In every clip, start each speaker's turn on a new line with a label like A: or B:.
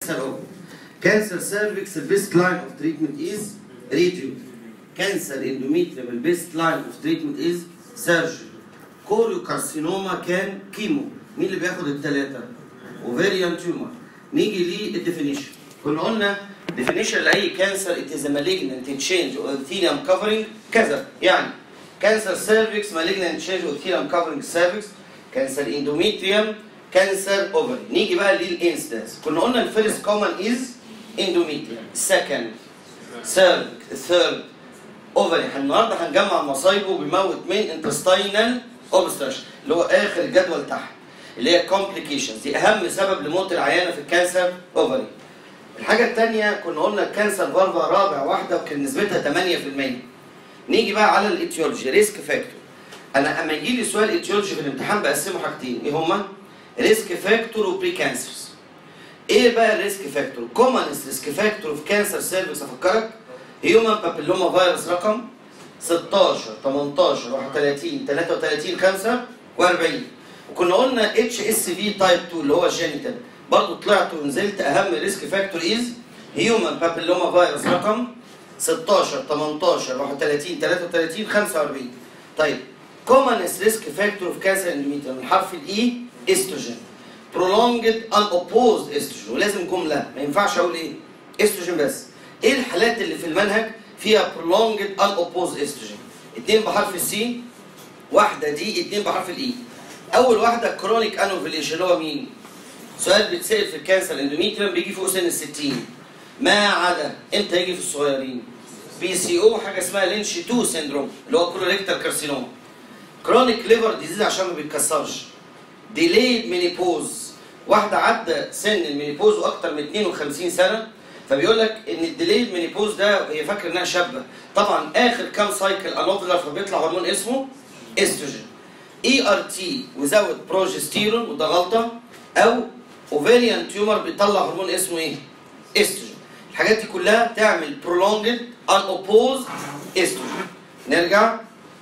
A: of cancer cervix the best line of treatment is radio cancer endometrium the best line of treatment is surgery كوريوكارسينوما كان كيمو مين اللي بياخد الثلاثه ovarian tumor نيجي للديفينيشن كنا قلنا definition لاي كانسر it is a malignant change of epithelium covering كذا يعني كانسر cervix malignant change of epithelium covering cervix كانسر endometrium كانسر ovary نيجي بقى للانسدنس كنا قلنا الفيرست كومن از endometrium second third third ovary النهارده هنجمع مصايبه بيموت من intestinal obstruction اللي هو اخر جدول تحت اللي هي complications دي اهم سبب لموت العيانه في الكانسر اوفري الحاجه الثانيه كنا قلنا الكانسر فالفا رابع واحده وكان نسبتها 8% نيجي بقى على الايتيولوجي ريسك فاكتور انا اما يجي لي سؤال ايتيولوجي في الامتحان بقسمه حاجتين ايه هما ريسك فاكتور وبري كانسرز ايه بقى الريسك فاكتور كومنست ريسك فاكتور في كانسر سيرفكس افكرك هيومن بابيلوما فيروس رقم 16 18 31 33 45 وكنا قلنا اتش اس في تايب 2 اللي هو جينيتال برضه طلعت ونزلت اهم ريسك فاكتور از هيومن بابيلوما فيروس رقم 16 18 31 33 45 طيب كومنست ريسك فاكتور في كانسر اندوميتريوم الحرف الاي استروجين prolonged unopposed estrogen ولازم جمله ما ينفعش اقول ايه استروجين بس ايه الحالات اللي في المنهج فيها prolonged unopposed estrogen اتنين بحرف السي واحده دي اتنين بحرف الاي اول واحده كرونيك انوفيليشن اللي هو مين سؤال بيتسال في الكانسر اندوميتريوم بيجي فوق سن ال 60 ما عدا امتى يجي في الصغيرين بي سي او حاجه اسمها لينش 2 سيندروم اللي هو كولوريكتال كارسينوما كرونيك ليفر ديزيز عشان ما بيتكسرش ديليد مينيبوز واحده عدى سن المينيبوز واكتر من 52 سنه فبيقول لك ان الديليد مينيبوز ده هي فاكره انها شابه طبعا اخر كام سايكل انوفلر فبيطلع هرمون اسمه استروجين اي ار تي وزود بروجستيرون وده غلطه او اوفيريان تيومر بيطلع هرمون اسمه ايه؟ استروجين الحاجات دي كلها تعمل prolonged unopposed استروجين نرجع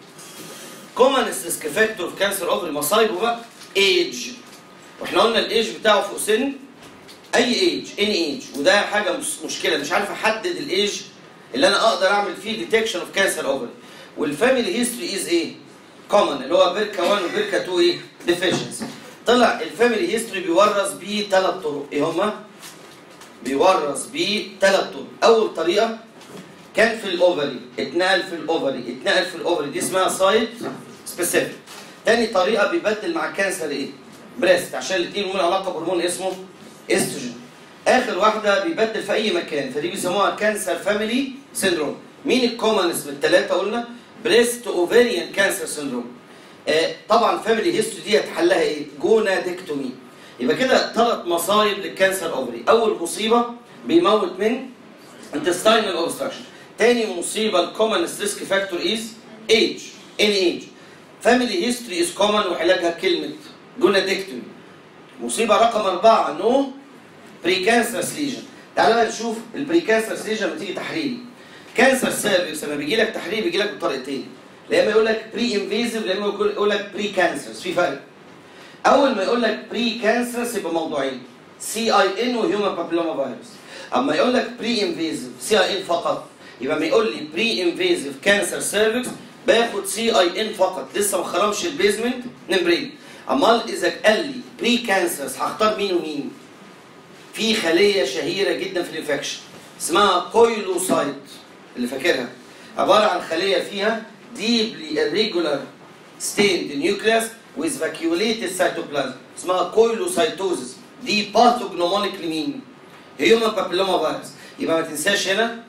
A: كومنست ريسك فاكتور في كانسر اوفري مصايبه بقى ايج واحنا قلنا الايج بتاعه فوق سن اي ايج ان ايج وده حاجه مش مشكله مش عارف احدد الايج اللي انا اقدر اعمل فيه ديتكشن اوف كانسر اوفري والفاميلي هيستوري از ايه؟ كومن اللي هو بيركا 1 وبيركا 2 ايه؟ ديفيشنسي طلع الفاميلي هيستوري بيورث بيه ثلاث طرق ايه هما؟ بيورث بيه ثلاث طرق اول طريقه كان في الاوفري اتنقل في الاوفري اتنقل في الاوفري دي اسمها سايت سبيسيفيك تاني طريقه بيبدل مع الكانسر ايه؟ بريست عشان الاثنين لهم علاقه بهرمون اسمه استروجين اخر واحده بيبدل في اي مكان فدي بيسموها كانسر فاميلي سيندروم مين الكومنس من الثلاثه قلنا بريست اوفريان كانسر سيندروم آه طبعا فاميلي هيستوري دي هتحلها ايه جونادكتومي يبقى كده ثلاث مصايب للكانسر اوفري اول مصيبه بيموت من intestinal obstruction تاني مصيبه الكومنست ريسك فاكتور از ايج ان ايج فاميلي هيستوري از كومن وعلاجها كلمه جونادكتومي مصيبه رقم اربعه نو بري كانسر ليجن تعالوا بقى نشوف البري كانسر ليجن لما تيجي تحريري كانسر سيرفيس لما بيجي لك تحرير بيجي لك بطريقتين يا اما يقول لك بري انفيزيف يا اما يقول لك بري كانسرز في فرق اول ما يقول لك بري كانسرز يبقى موضوعين سي اي ان وهيومن بابيلوما فيروس اما يقول لك بري انفيزيف سي اي ان فقط يبقى ما يقول لي بري انفيزيف كانسر سيرفكس باخد سي اي ان فقط لسه ما خرمش البيزمنت نمبرين امال اذا قال لي بري كانسرز هختار مين ومين في خليه شهيره جدا في الانفكشن اسمها كويلوسايت اللي فاكرها عباره عن خليه فيها deeply irregular stained nucleus with vacuolated cytoplasm اسمها كويلوسايتوزس دي باثوجنومونيك لمين؟ هيومن بابيلوما فيروس يبقى ما تنساش هنا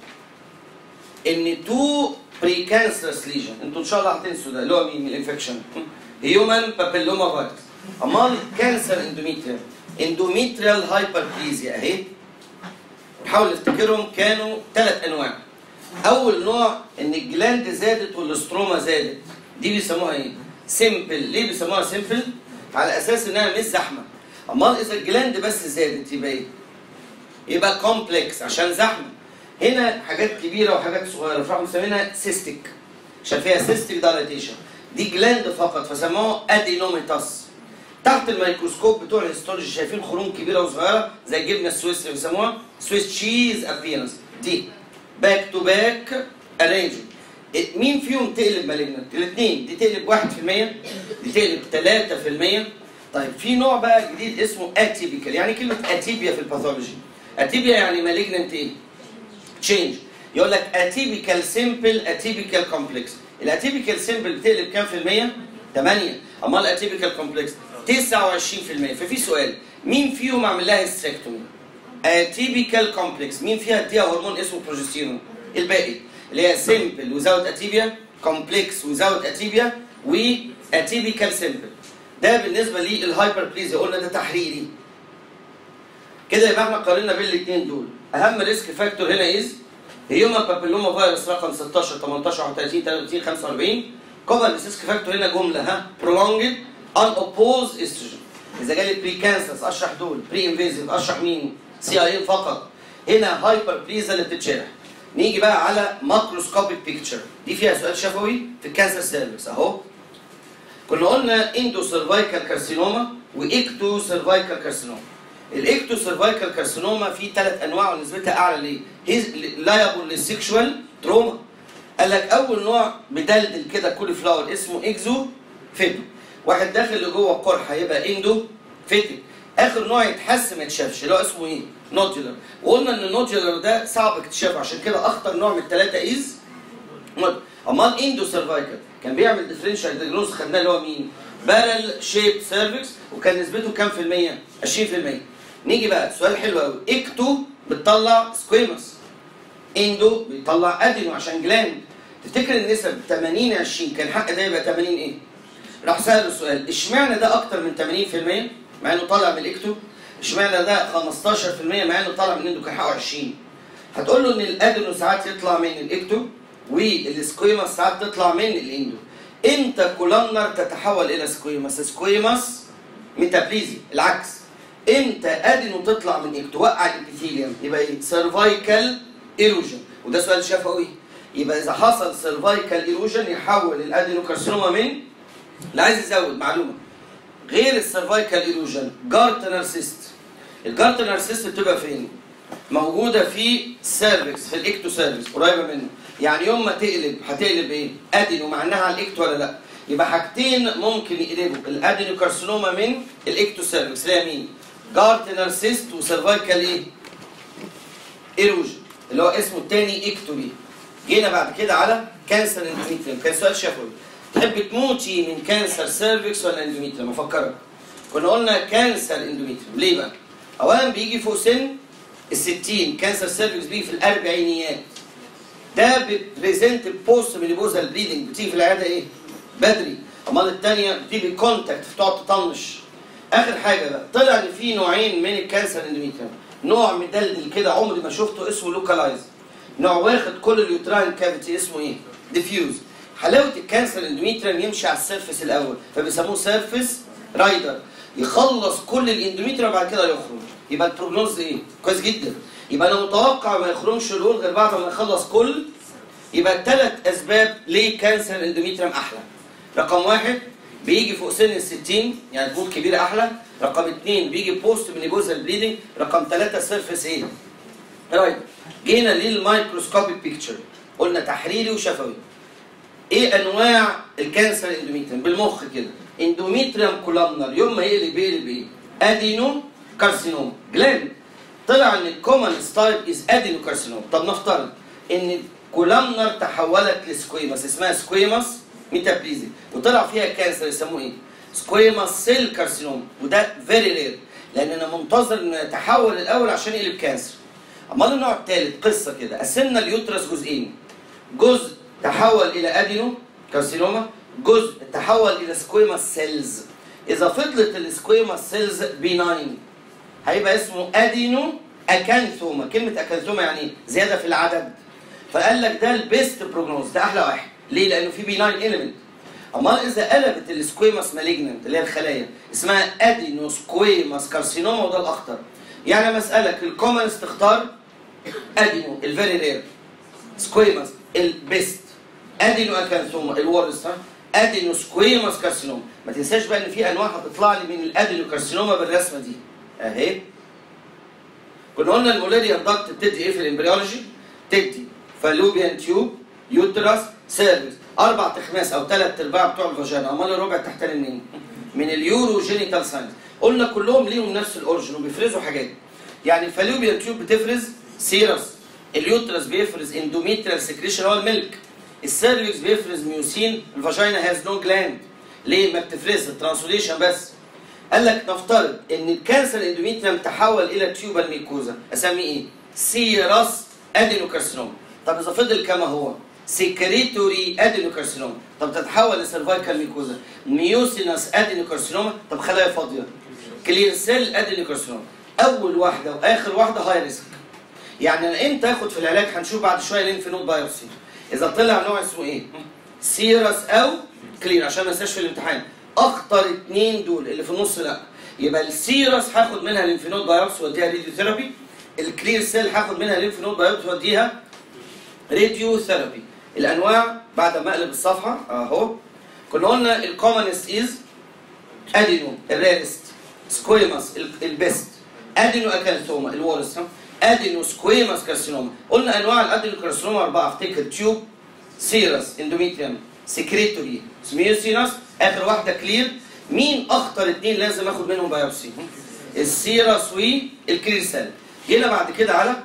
A: ان تو بري كانسرس ليجن انتوا ان شاء الله هتنسوا ده اللي هو مين الانفكشن هيومن بابيلوما فيروس امال كانسر اندوميتريال اندوميتريال هايبربليزيا اهي نحاول نفتكرهم كانوا ثلاث انواع اول نوع ان الجلاند زادت والاستروما زادت دي بيسموها ايه سيمبل ليه بيسموها سيمبل على اساس انها مش زحمه امال اذا الجلاند بس زادت يبقى ايه يبقى كومبلكس عشان زحمه هنا حاجات كبيره وحاجات صغيره فراحوا مسمينها سيستيك عشان فيها سيستيك دايليتيشن دي جلاند فقط فسموها ادينوميتاس تحت الميكروسكوب بتوع الهيستولوجي شايفين خروم كبيره وصغيره زي الجبنه السويسري بيسموها سويس تشيز ابيرنس دي باك تو باك ارينجمنت مين فيهم تقلب مالجنت؟ الاثنين دي تقلب 1% دي تقلب 3% طيب في نوع بقى جديد اسمه اتيبيكال يعني كلمه اتيبيا في الباثولوجي اتيبيا يعني مالجنت ايه؟ تشينج يقول لك اتيبيكال سيمبل اتيبيكال كومبلكس الاتيبيكال سيمبل بتقلب كام في المية؟ 8 امال الاتيبيكال كومبلكس 29% ففي سؤال مين فيهم عمل لها هيستريكتومي؟ اتيبيكال كومبلكس مين فيها اديها هرمون اسمه بروجستيرون الباقي اللي هي سيمبل وزاوت اتيبيا كومبلكس وزاوت اتيبيا واتيبيكال سيمبل ده بالنسبه للهايبربليزيا قلنا ده تحريري كده يبقى احنا قارنا بين الاثنين دول اهم ريسك فاكتور هنا از هيومن بابيلوما فيروس رقم 16 18 31 33 45 كومن ريسك فاكتور هنا جمله ها prolonged unopposed estrogen اذا جالي بري كانسرز اشرح دول بري انفيزيف اشرح مين سي اي فقط هنا هايبر بليزا اللي بتتشرح نيجي بقى على ماكروسكوبيك بيكتشر دي فيها سؤال شفوي في الكانسر سيرفكس اهو كنا قلنا اندو سيرفايكال كارسينوما واكتو سيرفايكال كارسينوما الاكتو سيرفايكال كارسينوما في ثلاث انواع ونسبتها اعلى ليه؟ لايبل للسيكشوال تروما قال لك اول نوع مدلدل كده كولي فلاور اسمه اكزو فيتو واحد داخل لجوه القرح هيبقى اندو فيتك اخر نوع يتحسن ما يتشافش اللي هو اسمه ايه؟ نودولار وقلنا ان النودولار ده صعب اكتشافه عشان كده اخطر نوع من الثلاثه از نود امال اندو سيرفايكال كان بيعمل ديفرنشال ديجنوز خدناه اللي هو مين؟ بارل شيب سيرفكس وكان نسبته كام في المية؟ 20% نيجي بقى سؤال حلو قوي اكتو بتطلع سكويمس اندو بيطلع ادينو عشان جلاند تفتكر النسب 80 20 كان حق ده يبقى 80 ايه؟ راح سأله السؤال اشمعنى ده اكتر من 80% مع انه طالع من الاكتو اشمعنى ده 15% مع انه طالع من اندو كان حقه 20 هتقول له ان الادينو ساعات يطلع من الاكتو والسكويماس ساعات تطلع من الاندو امتى كولامنر تتحول الى سكويماس سكويماس ميتابليزي العكس امتى ادينو تطلع من ايه توقع الابيثيليوم يبقى ايه سيرفايكال ايروجن وده سؤال شفوي يبقى اذا حصل سيرفايكال ايروجن يحول الادينوكارسينوما من اللي عايز يزود معلومه غير السيرفايكال ايروجن جارتنر سيست الجارتنر سيست بتبقى فين؟ موجوده في سيرفكس في الاكتو سيرفكس قريبه منه يعني يوم ما تقلب هتقلب ايه؟ ادينو مع انها على الاكتو ولا لا؟ يبقى حاجتين ممكن يقلبوا الادينوكارسينوما من الاكتو سيرفكس اللي هي مين؟ جارتنر سيست وسيرفايكال ايه؟ ايروجن اللي هو اسمه الثاني اكتوبي جينا بعد كده على كانسر اندوميتريوم كان سؤال شفوي تحب تموتي من كانسر سيرفكس ولا اندوميتريوم افكرك كنا قلنا كانسر اندوميتريوم ليه بقى اولا بيجي فوق سن ال 60 كانسر سيرفكس بيجي في الاربعينيات ده بيبريزنت بوست ميليبوزال بليدنج بتيجي في العياده ايه بدري امال الثانيه بتيجي كونتاكت بتقعد تطنش اخر حاجه بقى طلع ان في نوعين من الكانسر اندوميتريوم نوع مدلدل كده عمري ما شفته اسمه لوكالايز نوع واخد كل اليوتراين كافيتي اسمه ايه ديفيوز حلاوه الكانسر اندوميتريوم يمشي على السيرفس الاول فبيسموه سيرفس رايدر يخلص كل الاندوميتريوم بعد كده يخرج يبقى البروجنوز ايه كويس جدا يبقى انا متوقع ما يخرجش الرول غير بعد ما يخلص كل يبقى ثلاث اسباب ليه كانسر اندوميتريوم احلى رقم واحد بيجي فوق سن ال 60 يعني طول كبيره احلى رقم اثنين بيجي بوست مينيبوزال بليدنج رقم ثلاثه سيرفيس ايه رايت جينا للمايكروسكوبيك بيكتشر قلنا تحريري وشفوي ايه انواع الكانسر اندوميتريوم بالمخ كده اندوميتريوم كولامنر يوم ما يقلب يقلب ايه ادينو كارسينوم جلاند طلع ان الكومن ستايل از ادينو كارسينوم طب نفترض ان الكولامنر تحولت لسكويماس اسمها سكويماس ميتابليزي وطلع فيها كانسر يسموه ايه سكويماس سيل كارسينوم وده فيري رير لان انا منتظر انه يتحول الاول عشان يقلب كانسر امال النوع الثالث قصه كده قسمنا اليوترس جزئين جزء تحول الى ادينو كارسينوما جزء تحول الى سكويماس سيلز اذا فضلت السكويماس سيلز بيناين هيبقى اسمه ادينو اكانثوما كلمه اكانثوما يعني زياده في العدد فقال لك ده البيست بروجنوز ده احلى واحد ليه لانه في بيناين اليمنت امال اذا قلبت السكويماس مالجننت اللي هي الخلايا اسمها ادينو سكويماس كارسينوما وده الاخطر يعني مسالك الكومنس تختار ادينو الفيري رير سكويماس البيست ادينو اكانثوما الورث ها ادينوسكويموس كارسينوما ما تنساش بقى ان في انواع هتطلع لي من الادينوكارسينوما بالرسمه دي اهي كنا قلنا المولاريا داكت بتدي ايه في الامبريولوجي؟ تدي فالوبيان تيوب يوترس سيرفيس اربع تخماس او ثلاث ارباع بتوع الفاجينا امال الربع التحتاني منين؟ من اليورو جينيتال ساينس قلنا كلهم ليهم نفس الاورجن وبيفرزوا حاجات يعني الفالوبيان تيوب بتفرز سيرس اليوترس بيفرز اندوميتريال سكريشن هو الملك السيرفكس بيفرز ميوسين الفاجينا هاز نو جلاند ليه ما بتفرزش الترانسوليشن بس قال لك نفترض ان الكانسر الاندوميتريوم تحول الى تيوبال ميكوزا اسميه ايه؟ سيرس ادينوكارسينوما طب اذا فضل كما هو سكريتوري ادينوكارسينوما طب تتحول لسيرفايكال ميكوزا ميوسينس ادينوكارسينوما طب خلايا فاضيه كلير سيل ادينوكارسينوما اول واحده واخر واحده هاي ريسك يعني انا امتى اخد في العلاج هنشوف بعد شويه لينف نود بايوبسي اذا طلع نوع اسمه ايه؟ سيرس او كلير عشان ما انساش في الامتحان اخطر اتنين دول اللي في النص لا يبقى السيرس هاخد منها لينف نود بايوبسي واديها راديو ثيرابي الكلير سيل هاخد منها لينف نود بايوبسي واديها راديو ثيرابي الانواع بعد ما اقلب الصفحه اهو كنا قلنا الكومنست از ادينو الريرست سكويماس البيست ادينو اكالثوما الورث ادينو سكويماس كارسينوما قلنا انواع الادينو كارسينوما اربعه افتكر تيوب سيرس اندوميتريوم سكريتوري سميوسينس اخر واحده كلير مين اخطر اتنين لازم اخد منهم بايوبسي السيرس والكلير سيل جينا بعد كده على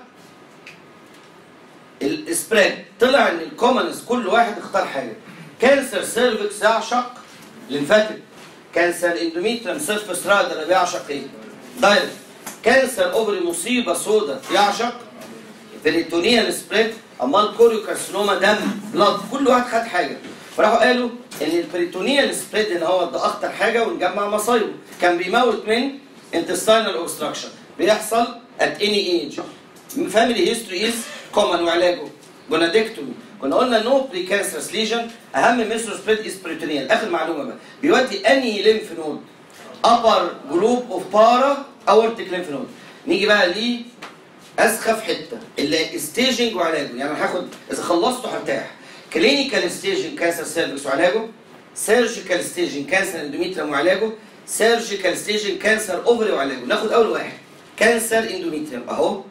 A: السبريد طلع ان الكومنز كل واحد اختار حاجه كانسر سيرفكس يعشق ليمفاتيك كانسر اندوميتريوم سيرفس رادر بيعشق ايه؟ دايركت كانسر اوفري مصيبه سودا يعشق بريتونيال سبريد امال كوريو كارسينوما دم بلاد كل واحد خد حاجه فراحوا قالوا ان البريتونيال سبريد ان هو ده اخطر حاجه ونجمع مصايبه كان بيموت من انتستينال اوبستراكشن بيحصل ات اني ايج فاميلي هيستوري از كومن وعلاجه جونادكتومي كنا قلنا نو بري كانسرس ليجن اهم ميسور سبريد از بريتونيال اخر معلومه بقى بيودي انهي ليمف نود ابر جروب اوف بارا اورتيك ليمف نود نيجي بقى ليه اسخف حته اللي ستيجنج وعلاجه يعني هاخد اذا خلصته هرتاح كلينيكال ستيجنج كانسر سيرفكس وعلاجه سيرجيكال ستيجنج كانسر اندوميتريوم وعلاجه سيرجيكال ستيجنج كانسر اوفري وعلاجه ناخد اول واحد كانسر اندوميتريوم اهو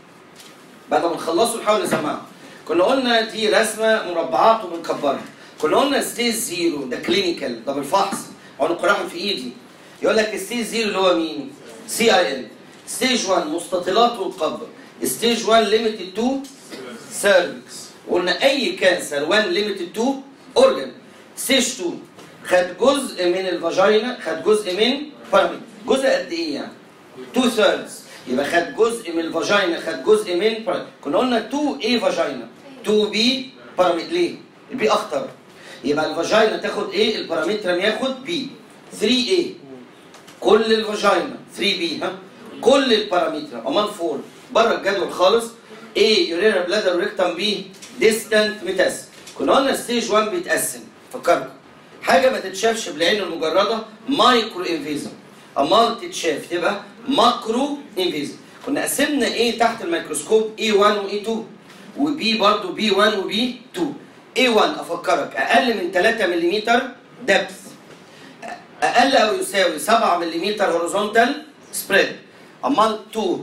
A: بعد ما نخلصه نحاول نسمعه كنا قلنا دي رسمه مربعات وبنكبرها كنا قلنا ستيج زيرو ده كلينيكال ده بالفحص وانا قراهم في ايدي يقول لك ستيج زيرو اللي هو مين؟ سي اي ال ستيج 1 مستطيلات والقبر ستيج 1 ليميتد تو سيرفكس قلنا اي كانسر 1 ليميتد تو اورجان ستيج 2 خد جزء من الفاجينا خد جزء من باراميد جزء قد ايه يعني؟ 2 ثيردز يبقى خد جزء من الفاجينا خد جزء من باراميد. كنا قلنا 2 ايه فاجينا 2 بي باراميد ليه؟ البي اخطر يبقى الفاجينا تاخد ايه البارامترم ياخد بي 3 ايه كل الفاجينا 3 بي ها كل البارامتر امال 4 بره الجدول خالص ايه يورينا بلادر وريكتم بي ديستانت ميتاس كنا قلنا ستيج 1 بيتقسم فكركم حاجه ما تتشافش بالعين المجرده مايكرو انفيزم امال تتشاف تبقى ماكرو انفيزم كنا قسمنا ايه تحت الميكروسكوب اي 1 واي 2 وبي برضه بي 1 وبي 2 اي 1 افكرك اقل من 3 ملم دبث اقل او يساوي 7 ملم هوريزونتال سبريد امال 2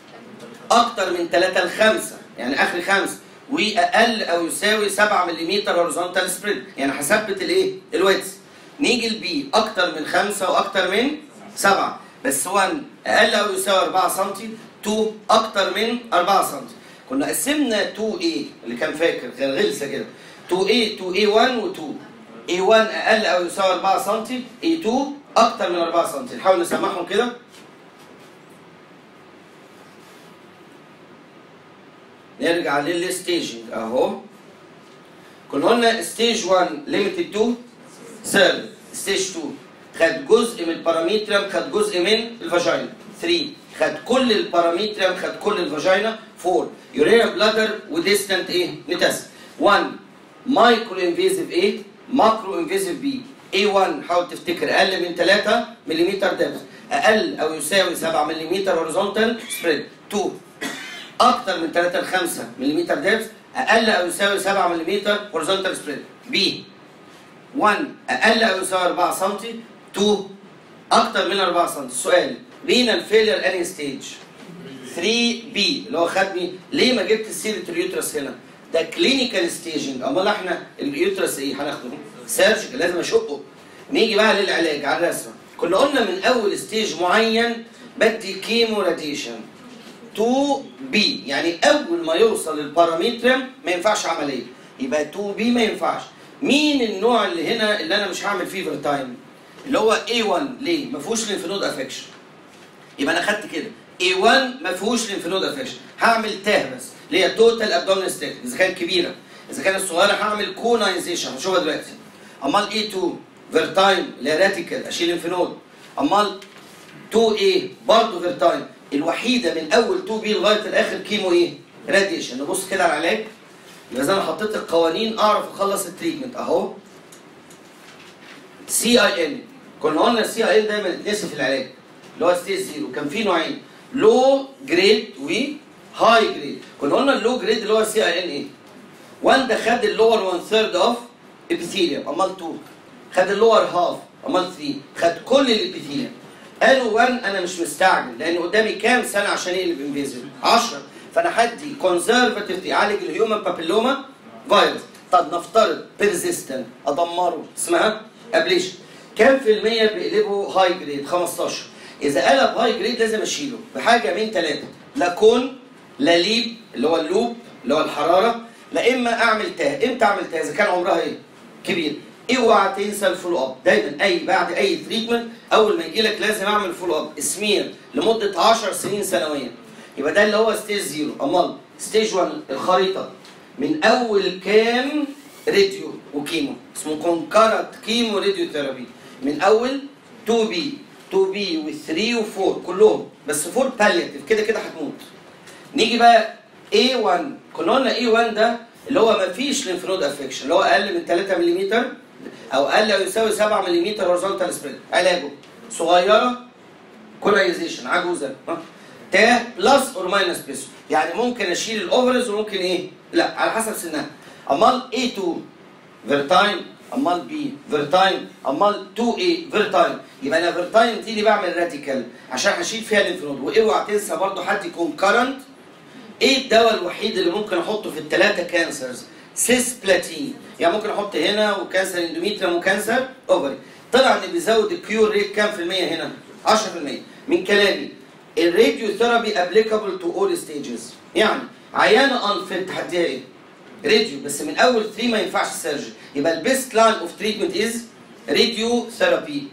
A: اكتر من 3 ل 5 يعني اخر 5 واقل او يساوي 7 ملم هوريزونتال سبريد يعني هثبت الايه الويتس نيجي البي اكتر من 5 واكتر من 7 بس 1 اقل او يساوي 4 سم 2 اكتر من 4 سم كنا قسمنا 2 a اللي كان فاكر كان غلسه كده 2 a 2 a 1 و 2 a 1 اقل او يساوي 4 سم a 2 اكتر من 4 سم نحاول نسمعهم كده نرجع للستيجنج اهو كنا قلنا ستيج 1 ليميتد تو سيرف ستيج 2 خد جزء من الباراميترم خد جزء من الفاجينا 3 خد كل الباراميترم خد كل الفاجينا 4 يوريا بلادر وديستنت ايه ميتاس 1 مايكرو انفيزيف ايه ماكرو انفيزيف بي A1 حاول تفتكر اقل من 3 ملم دبس اقل او يساوي 7 ملم هوريزونتال سبريد 2 اكتر من 3 ل 5 ملم دبس اقل او يساوي 7 ملم هوريزونتال سبريد بي 1 اقل او يساوي 4 سم 2 اكتر من 4 سم السؤال رينال فيلير اني ستيج 3 بي اللي هو خدني ليه ما جبت سيره اليوترس هنا ده كلينيكال ستيجنج امال احنا اليوترس ايه هناخده سيرجيكال لازم اشقه نيجي بقى للعلاج على الرسمه كنا قلنا من اول ستيج معين بدي كيمو راديشن 2 بي يعني اول ما يوصل البارامترم ما ينفعش عمليه يبقى 2 بي ما ينفعش مين النوع اللي هنا اللي انا مش هعمل فيه تايم اللي هو A1 ليه ما فيهوش لينفنود افكشن يبقى انا خدت كده A1 ما فيهوش لينفنود افكشن هعمل تاه بس اللي هي توتال ابدومينال ستيك اذا كانت كبيره اذا كانت صغيره هعمل كونايزيشن هنشوفها دلوقتي امال A2 فيرتايم اللي هي راتيكال اشيل لينفنود امال 2A برضه فيرتايم الوحيده من اول 2B لغايه الاخر كيمو ايه؟ راديشن نبص كده على العلاج يبقى اذا انا حطيت القوانين اعرف اخلص التريتمنت اهو سي اي ان كنا قلنا السي اي ان دايما اتنسي في العلاج اللي هو ستيج زيرو كان في نوعين لو جريد و هاي جريد كنا قلنا اللو جريد اللي هو سي اي ان ايه 1 ده خد اللور 1 ثيرد اوف ابيثيليوم امال 2 خد اللور هاف امال 3 خد كل الابيثيليوم قالوا 1 انا مش مستعجل لان قدامي كام سنه عشان يقلب انفيزيف 10 فانا هدي كونزرفاتيف يعالج الهيومن بابيلوما فيروس طب نفترض بيرزيستنت ادمره اسمها ابليشن كام في المية بيقلبوا هاي جريد 15 اذا قلب هاي جريد لازم اشيله بحاجه من ثلاثه لا كون لا ليب اللي هو اللوب اللي هو الحراره لا اما اعمل تاه امتى اعمل تاه اذا كان عمرها ايه كبير اوعى تنسى الفولو اب دايما اي بعد اي تريتمنت اول ما يجي لك لازم اعمل فولو اب سمير لمده 10 سنين سنويا يبقى ده اللي هو ستيج زيرو امال ستيج 1 الخريطه من اول كام راديو وكيمو اسمه كونكارت كيمو راديو ثيرابي من اول 2 بي 2 بي و3 و4 كلهم بس 4 بالياتيف كده كده هتموت نيجي بقى A1 كنا قلنا A1 ده اللي هو ما فيش لينفنود افكشن اللي هو اقل من 3 ملم او اقل او يساوي 7 ملم هورزونتال سبريد علاجه صغيره كولايزيشن عجوزه ها تاه بلس اور ماينس بيسو يعني ممكن اشيل الاوفرز وممكن ايه لا على حسب سنها امال A2 فيرتايم امال بي فيرتايم امال 2 a فيرتايم يبقى انا فيرتايم دي اللي بعمل راديكال عشان هشيل فيها الليمفنود واوعى تنسى برضه حد يكون كرنت ايه الدواء الوحيد اللي ممكن احطه في الثلاثه كانسرز سيس بلاتين يعني ممكن احط هنا وكانسر اندوميتريوم وكانسر اوفري طلع ان بيزود الكيور ريت كام في المية هنا 10% من كلامي الراديو ثيرابي ابليكابل تو اول ستيجز يعني عيانه انفيت هديها ايه؟ راديو بس من اول 3 ما ينفعش سيرجري يبقى البيست لاين اوف تريتمنت از راديو ثيرابي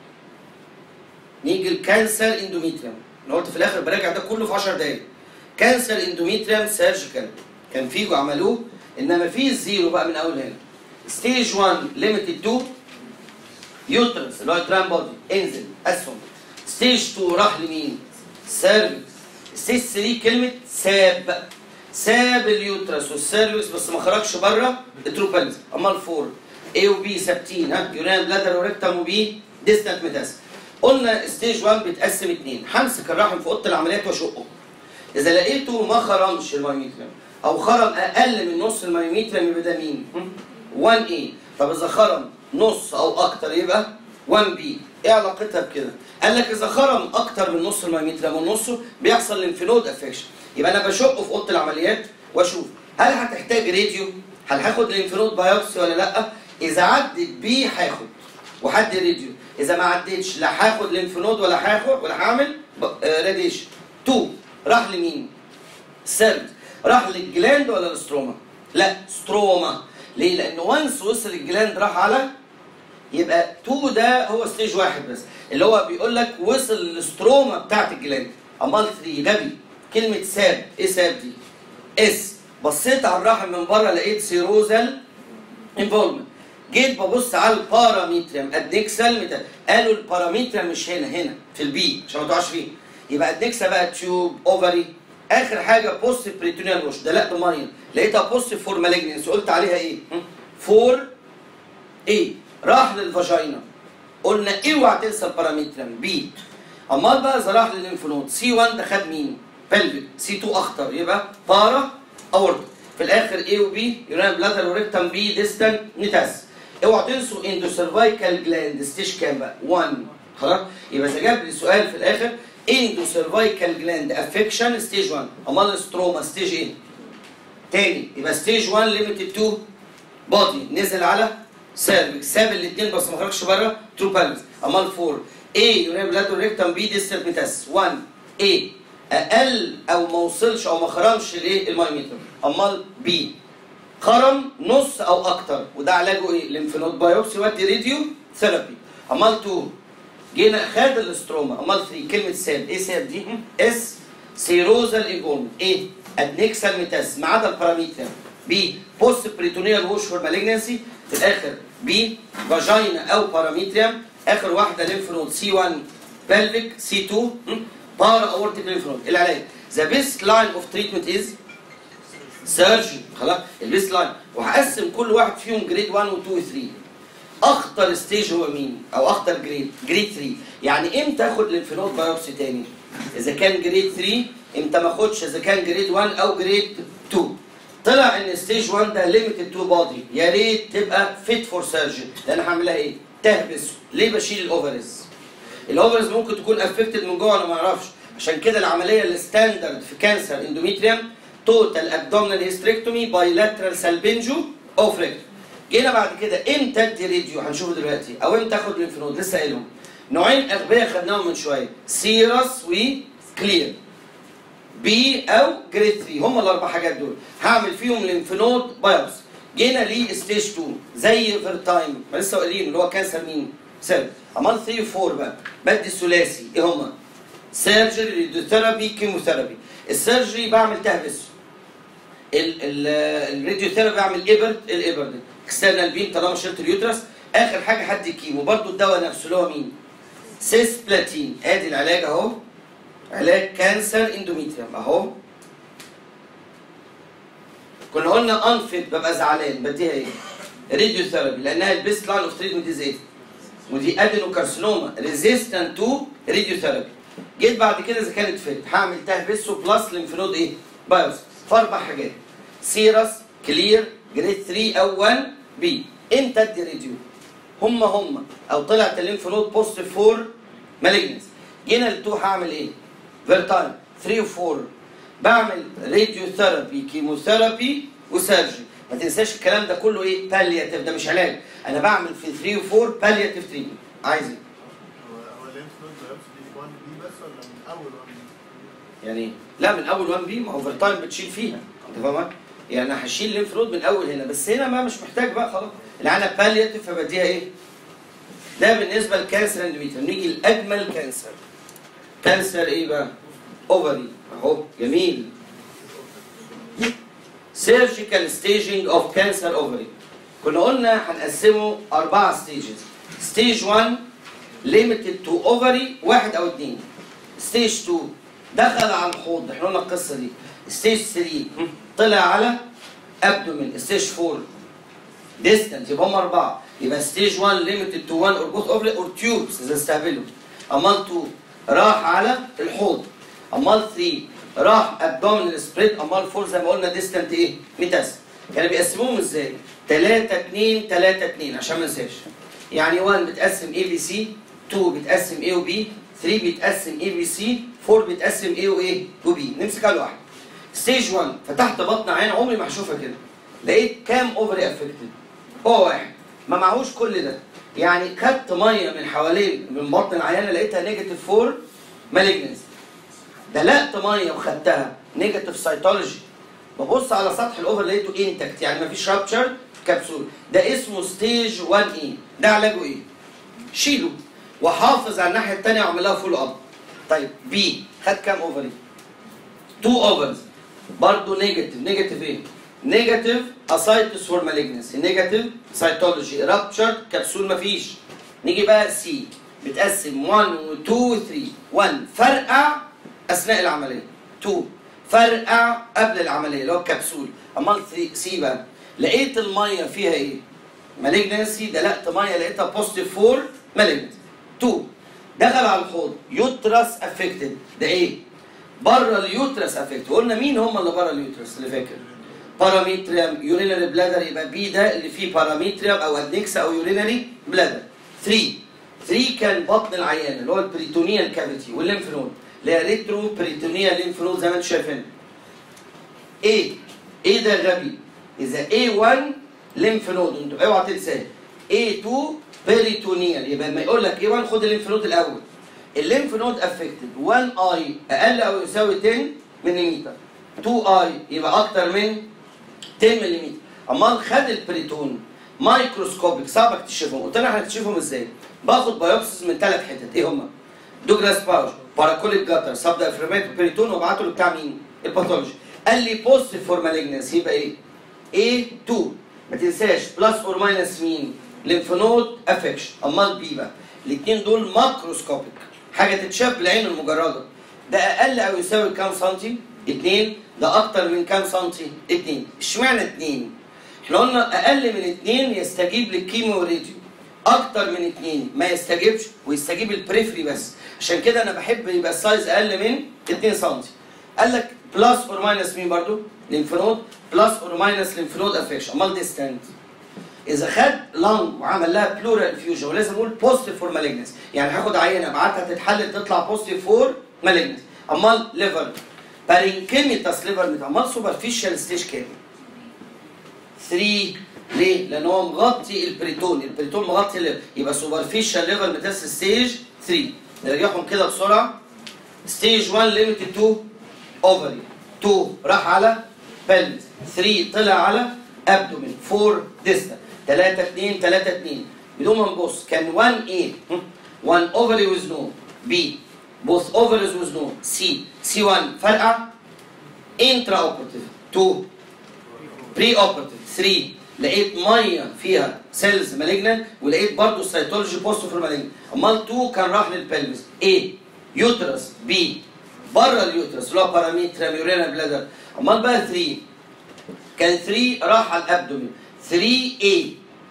A: نيجي الكانسر اندوميتريوم انا قلت في الاخر براجع ده كله في 10 دقايق كانسر اندوميتريوم سيرجيكال كان فيجو عملوه انما في الزيرو بقى من اول هنا ستيج 1 ليميتد تو يوترس اللي هو ترام بودي انزل اسهم ستيج 2 راح لمين؟ سيرفكس ستيج 3 كلمه ساب ساب اليوترس والسيرفكس بس ما خرجش بره التروبالز امال 4 A و B ثابتين ها يوران بلادر وريكتم وبي ديستنت ميتاس قلنا ستيج 1 بيتقسم اثنين همسك الرحم في اوضه العمليات واشقه اذا لقيته ما خرمش المايوميتريم او خرم اقل من نص المايوميتريم يبقى ده مين 1 a طب اذا خرم نص او اكتر يبقى 1 b ايه علاقتها بكده قال لك اذا خرم اكتر من نص المايوميتريم ونصه بيحصل لينفينود افكشن يبقى انا بشقه في اوضه العمليات واشوف هل هتحتاج راديو هل هاخد لينفينود بايوبسي ولا لا اذا عدت بي هاخد وحد راديو اذا ما عدتش لا هاخد لينفينود ولا هاخد ولا هعمل راديشن 2 راح لمين سيرد راح للجلاند ولا الستروما لا ستروما ليه لان وانس وصل الجلاند راح على يبقى 2 ده هو ستيج واحد بس اللي هو بيقول لك وصل للستروما بتاعت الجلاند امال 3 غبي كلمه ساب ايه ساب دي اس بصيت على الرحم من بره لقيت سيروزال انفولمنت جيت ببص على الباراميتريم ادنكسال ميتا قالوا الباراميتريم مش هنا هنا في البي عشان ما تقعش فيه يبقى ادنكسا بقى تيوب اوفري اخر حاجه بوست بريتونيال وش دلقت ماريان لقيتها بوست فور مالجنس قلت عليها ايه؟ فور ايه؟ راح للفاجينا قلنا اوعى تنسى الباراميتريم بي امال بقى اذا راح للليمفنود سي 1 ده خد مين؟ بلفيك سي 2 اخطر يبقى بارا اورتا في الاخر اي وبي يوران بلاتر وريكتم بي ديستنت نيتاس اوعوا تنسوا اندو سيرفايكال جلاند ستيج كام بقى 1 خلاص يبقى اذا جاب لي سؤال في الاخر اندو سيرفايكال جلاند افكشن ستيج 1 امال الستروما ستيج ايه تاني يبقى ستيج 1 ليميتد تو بودي نزل على سيرفكس ساب الاثنين بس ما خرجش بره تو بالانس امال 4 اي يوريا بلاتو ريكتم بي ديستال ميتاس 1 اي اقل او ما وصلش او ما خرمش الايه المايمتر امال بي خرم نص او اكتر وده علاجه ايه ليمفنود بايوبسي ودي راديو ثيرابي امال 2 جينا خد الاستروما امال 3 كلمه ساب ايه ساب دي اس سيروزال ايجون ايه ادنكسال ميتاس ما عدا الباراميتر بي بوست بريتونيال ووش فور مالجنسي في الاخر بي فاجينا او باراميتريم اخر واحده ليمف نود سي 1 بلفيك سي 2 بارا اورتيك ليمف نود العلاج ذا بيست لاين اوف تريتمنت از سيرجري خلاص البيست لاين وهقسم كل واحد فيهم جريد 1 و 2 و 3 اخطر ستيج هو مين او اخطر جريد جريد 3 يعني امتى اخد ليمفنود بايوبسي تاني اذا كان جريد 3 امتى ما اخدش اذا كان جريد 1 او جريد 2 طلع ان ستيج 1 ده ليميتد تو بادي يا ريت تبقى فيت فور سيرجري لان هعملها ايه تهبس ليه بشيل الاوفرز الاوفرز ممكن تكون افكتد من جوه انا ما اعرفش عشان كده العمليه الستاندرد في كانسر اندوميتريوم توتال ابدومينال هيستريكتومي بايلاترال سالبنجو او فريكتومي جينا بعد كده امتى ادي راديو هنشوفه دلوقتي او امتى اخد ليمفنود لسه قايلهم نوعين اغبياء خدناهم من شويه سيرس وكلير بي او جريد 3 هم الاربع حاجات دول هعمل فيهم ليمفنود بايوبس جينا ليه ستيج 2 زي فيرتايم ما لسه قايلين اللي هو كانسر مين؟ سيل امال 3 و 4 بقى بدي الثلاثي ايه هما؟ سيرجري راديوثيرابي كيموثيرابي السيرجري بعمل تهبس الراديوثيرابي بعمل ابرد الابرد اكسترنال بيم طالما شلت اليوترس اخر حاجه هدي كيمو برضو الدواء نفسه اللي هو مين؟ سيس بلاتين ادي العلاج اهو علاج كانسر اندوميتريوم اهو كنا قلنا انفيت ببقى زعلان بديها ايه؟ راديو ثيرابي لانها البيست لاين اوف تريتمنت از ايه؟ ودي ادينوكارسينوما ريزيستنت تو راديو ثيرابي جيت بعد كده اذا كانت فيت هعمل تهبسه بلس ليمفنود ايه؟ بايوس في اربع حاجات سيرس كلير جريد 3 او 1 بي امتى ادي راديو؟ هم هم او طلعت الليمف نود بوست 4 مالجنس جينا ل 2 هعمل ايه؟ فيرتايم 3 و 4 بعمل راديو ثيرابي كيموثيرابي وسيرجري ما تنساش الكلام ده كله ايه بالياتيف ده مش علاج انا بعمل في 3 و 4 بالياتيف تريتمنت عايز ايه
B: هو هو الليمف نود بايوبسي دي 1 بي بس ولا من اول 1 بي؟
A: يعني إيه؟ لا من اول 1 بي ما هو فيرتايم بتشيل فيها انت فاهم يعني انا هشيل ليمف نود من اول هنا بس هنا ما مش محتاج بقى خلاص اللي انا بالياتيف فبديها ايه ده بالنسبه للكانسر اندوميتريوم نيجي لاجمل كانسر كانسر ايه بقى اوفري اهو جميل سيرجيكال ستيجنج اوف كانسر اوفري كنا قلنا هنقسمه اربعه ستيجز ستيج 1 ليميتد تو اوفري واحد او اثنين ستيج 2 دخل على الحوض احنا قلنا القصه دي ستيج 3 طلع على ابدومين ستيج 4 ديستنت يبقى هم اربعه يبقى ستيج 1 ليميتد تو 1 اور بوث اوفري اور تيوبس اذا استهبلوا امال 2 راح على الحوض امال 3 راح ابدومينال سبريد امال 4 زي ما قلنا ديستنت ايه؟ ميتاس كانوا بيقسموهم ازاي؟ 3 2 3 2 عشان ما ننساش يعني 1 بتقسم اي بي سي 2 بتقسم اي وبي 3 بيتقسم اي بي سي 4 بيتقسم اي وايه وبي نمسك على واحد ستيج 1 فتحت بطن عين عمري ما هشوفها كده لقيت كام اوفري افكتد هو واحد ما معهوش كل ده يعني خدت ميه من حوالين من بطن العيانه لقيتها نيجاتيف 4 مالجنس دلقت ميه وخدتها نيجاتيف سيتولوجي ببص على سطح الاوفر لقيته انتكت يعني مفيش رابتشر كبسول ده اسمه ستيج 1 اي ده علاجه ايه؟ شيله وحافظ على الناحيه الثانيه واعمل لها فول اب طيب بي خد كام اوفري؟ 2 اوفرز برضه نيجاتيف نيجاتيف ايه؟ نيجاتيف اسايتس فور مالجنسي نيجاتيف سيتولوجي رابتشر كبسول مفيش نيجي بقى سي بتقسم 1 و 2 و 3 1 فرقع اثناء العمليه 2 فرقع قبل العمليه اللي هو الكبسول امال 3 سي بقى لقيت الميه فيها ايه؟ مالجنسي دلقت ميه لقيتها بوزيتيف 4 مالجنسي 2 دخل على الحوض يوترس افكتد ده ايه؟ بره اليوترس افكتد قلنا مين هم اللي بره اليوترس اللي فاكر؟ باراميتريم يورينري بلادر يبقى بي ده اللي فيه باراميتريم او ادنكسا او يورينري بلادر 3 3 كان بطن العيان اللي هو البريتونيال كافيتي والليمف نود اللي هي ريترو بريتونيال ليمف نود زي ما انتم شايفين ايه ايه ده غبي اذا A1 ليمف نود انتوا اوعى تنساه A2 بريتونيال يبقى لما يقول لك A1 خد الليمف نود الاول الليمف نود افكتد 1 اي اقل او يساوي 10 ملم 2 اي يبقى اكتر من 10 ملم امال خد البريتون مايكروسكوبيك صعب اكتشفهم قلت لنا هنكتشفهم ازاي باخد بايوبسيس من ثلاث حتت ايه هما دوجلاس باوش باراكوليك جاتر سب افريمات بريتون وابعته لبتاع مين الباثولوجي قال لي بوست فور مالجنس يبقى ايه A2 ما تنساش بلس اور ماينس مين ليمف نود افكشن امال بي بقى الاثنين دول ماكروسكوبيك حاجه تتشاف بالعين المجرده ده اقل او يساوي كام سنتي؟ 2 ده اكتر من كام سنتي؟ 2 اشمعنى 2 احنا قلنا اقل من 2 يستجيب للكيمو راديو اكتر من 2 ما يستجيبش ويستجيب البريفري بس عشان كده انا بحب يبقى السايز اقل من 2 سم قال لك بلس اور ماينس مين برضو ليمف نود بلس اور ماينس ليمف نود افكشن امال ديستانت اذا خد لانج وعمل لها بلورال فيوجن ولازم اقول بوزيتيف فور مالجنس يعني هاخد عينه ابعتها تتحلل تطلع بوزيتيف فور مالجنس امال ليفر بارينكيميتاس ليفر ميتا امال سوبرفيشال ستيج كام 3 ليه؟ لان هو مغطي البريتون البريتون مغطي الليفر يبقى سوبرفيشال ليفر ميتاس ستيج 3 نرجعهم كده بسرعه ستيج 1 ليميتد تو اوفري 2 راح على بلد 3 طلع على ابدومين 4 ديستال 3 2 3 2 بدون ما نبص كان 1 ايه 1 اوفري ويز نو بي بوث اوفريز ويز نو سي سي 1 فرقع انترا اوبرتيف 2 بري اوبرتيف 3 لقيت ميه فيها سيلز مالجنان ولقيت برضه سيتولوجي بوست في المالجنان امال 2 كان راح للبلفس ايه يوترس بي بره اليوترس اللي هو باراميترا يورينا بلادر امال بقى 3 كان 3 راح على الابدومين 3 A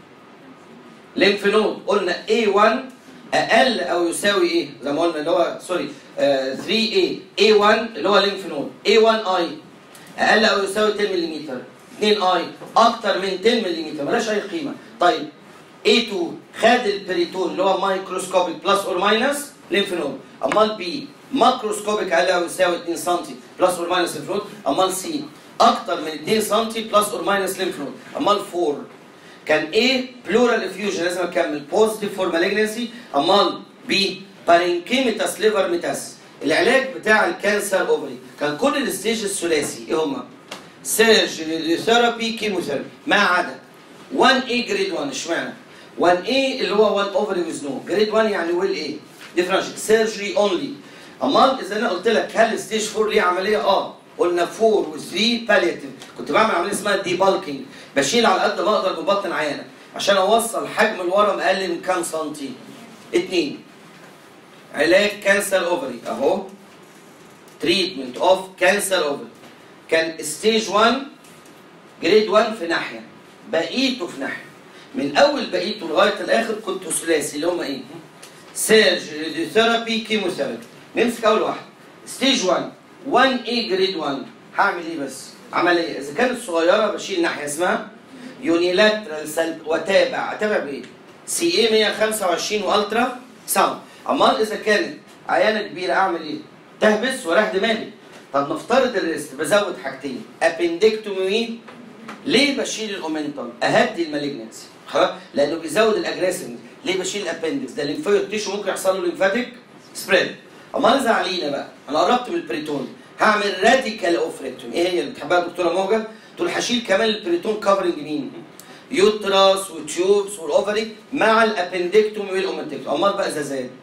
A: ليمف نود قلنا A1 اقل او يساوي ايه زي ما قلنا اللي هو سوري آه 3A A1 اللي هو ليمف نود A1I اقل او يساوي 10 ملم 2I اكتر من 10 ملم ملهاش اي قيمه طيب A2 خد البريتون اللي هو مايكروسكوبيك بلس اور ماينس ليمف نود امال بي ماكروسكوبيك اقل او يساوي 2 سم بلس اور ماينس ليمف نود امال سي اكتر من 2 سم بلس اور ماينس ليمف نود امال 4 كان A بلورال افيوجن لازم اكمل بوزيتيف فور مالجنسي امال B بارينكيميتاس ليفر ميتاس العلاج بتاع الكانسر اوفري كان كل الستيج الثلاثي ايه هما؟ سيرجري ثيرابي كيموثيرابي ما عدا 1 A جريد 1 اشمعنى؟ 1 A اللي هو 1 اوفري ويز نو جريد 1 يعني ويل ايه؟ ديفرنشال سيرجري اونلي امال اذا انا قلت لك هل ستيج 4 ليه عمليه؟ اه قلنا 4 و3 بالياتيف كنت بعمل عمليه اسمها دي بالكينج بشيل على قد ما اقدر ببطن عيانه عشان اوصل حجم الورم اقل من كام سنتي؟ 2 علاج كانسر اوفري اهو تريتمنت اوف كانسر اوفري كان ستيج 1 جريد 1 في ناحيه بقيته في ناحيه من اول بقيته لغايه الاخر كنت ثلاثي اللي هم ايه؟ سيرجري ثيرابي كيموثيرابي نمسك اول واحده ستيج 1 1 اي جريد 1 هعمل ايه بس؟ عمليه اذا كانت صغيره بشيل ناحيه اسمها يونيلاترال سلب واتابع اتابع بايه؟ سي اي 125 والترا ساوند امال اذا كانت عيانه كبيره اعمل ايه؟ تهبس وراح دماغي طب نفترض الريست بزود حاجتين ابندكتومي ليه بشيل الاومنتم؟ اهدي المالجنسي خلاص لانه بيزود الاجريسيف ليه بشيل الابندكس؟ ده الليمفويد تيشو ممكن يحصل له ليمفاتيك سبريد امال اذا علينا بقى انا قربت من البريتون هعمل راديكال اوفريكتومي ايه هي اللي بتحبها الدكتوره موجه؟ تقول هشيل كمان البريتون كفرنج مين؟ يوتراس وتيوبس والاوفري مع الابندكتومي والاومنتكتومي امال بقى اذا زاد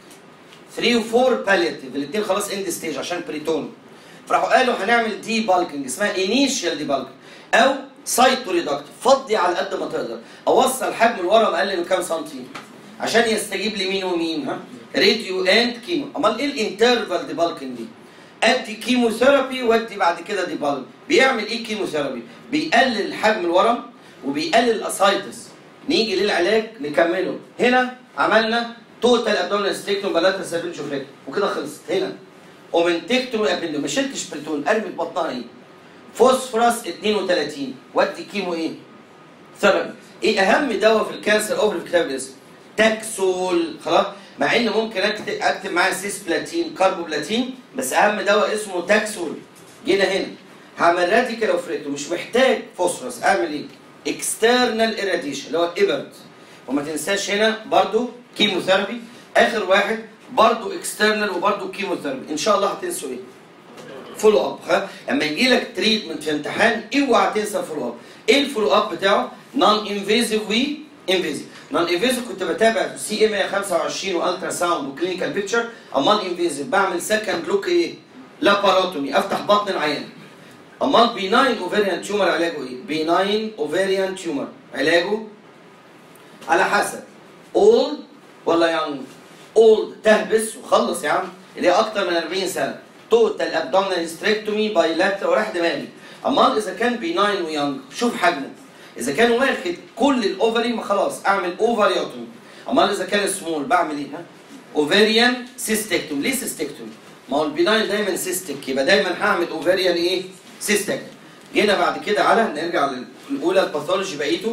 A: 3 و4 بالياتيف الاثنين خلاص اند ستيج عشان بريتون فراحوا قالوا هنعمل دي بالكنج اسمها انيشال دي بالكنج او سايتو ريدكت فضي على قد ما تقدر اوصل حجم الورم اقل من كام سنتي عشان يستجيب لمين ومين ها راديو اند كيمو امال ايه الانترفال دي بالكنج دي ادي كيموثيرابي وادي بعد كده دي بالك بيعمل ايه كيموثيرابي بيقلل حجم الورم وبيقلل الاسايتس نيجي للعلاج نكمله هنا عملنا توتال ابدومينال ستيكتوم بلاتر سيرفنشوفريك وكده خلصت هنا اومنتكتوم ابندوم ما شلتش بريتون ارمي في بطنها ايه فوسفورس 32 ودي كيمو ايه؟ ثيرابي ايه اهم دواء في الكانسر اوفر في كتاب الاسم؟ تاكسول خلاص مع ان ممكن اكتب اكتب معاه سيس بلاتين كاربو بلاتين بس اهم دواء اسمه تاكسول جينا هنا هعمل راديكال اوفريتو مش محتاج فوسفورس اعمل ايه؟ اكسترنال ايراديشن اللي هو ابرد وما تنساش هنا برضو كيموثيرابي اخر واحد برضو اكسترنال وبرضو كيموثيرابي ان شاء الله هتنسوا ايه؟ فولو اب ها لما يجي لك تريتمنت في امتحان اوعى تنسى الفولو اب ايه الفولو اب بتاعه؟ نون انفيزيف وي انفيزيف نون انفيزيف كنت بتابع سي ام 125 والترا ساوند وكلينيكال بيكتشر امال انفيزيف بعمل سكند لوك ايه؟ لاباروتومي افتح بطن العيان امال بيناين اوفيريان تيومر علاجه ايه؟ بيناين اوفيريان تيومر علاجه على حسب اولد ولا يانج اولد تهبس وخلص يا عم اللي هي اكتر من 40 سنه توتال ابدومينال هيستريكتومي بايلاترال وراح دماغي امال اذا كان بيناين ويانج شوف حجمه اذا كان واخد كل الاوفري ما خلاص اعمل اوفريوتومي امال اذا كان سمول بعمل ايه ها اوفريان سيستكتومي ليه سيستكتومي ما هو البيناين دايما سيستك يبقى دايما هعمل اوفريان ايه سيستك جينا بعد كده على نرجع للاولى الباثولوجي بقيته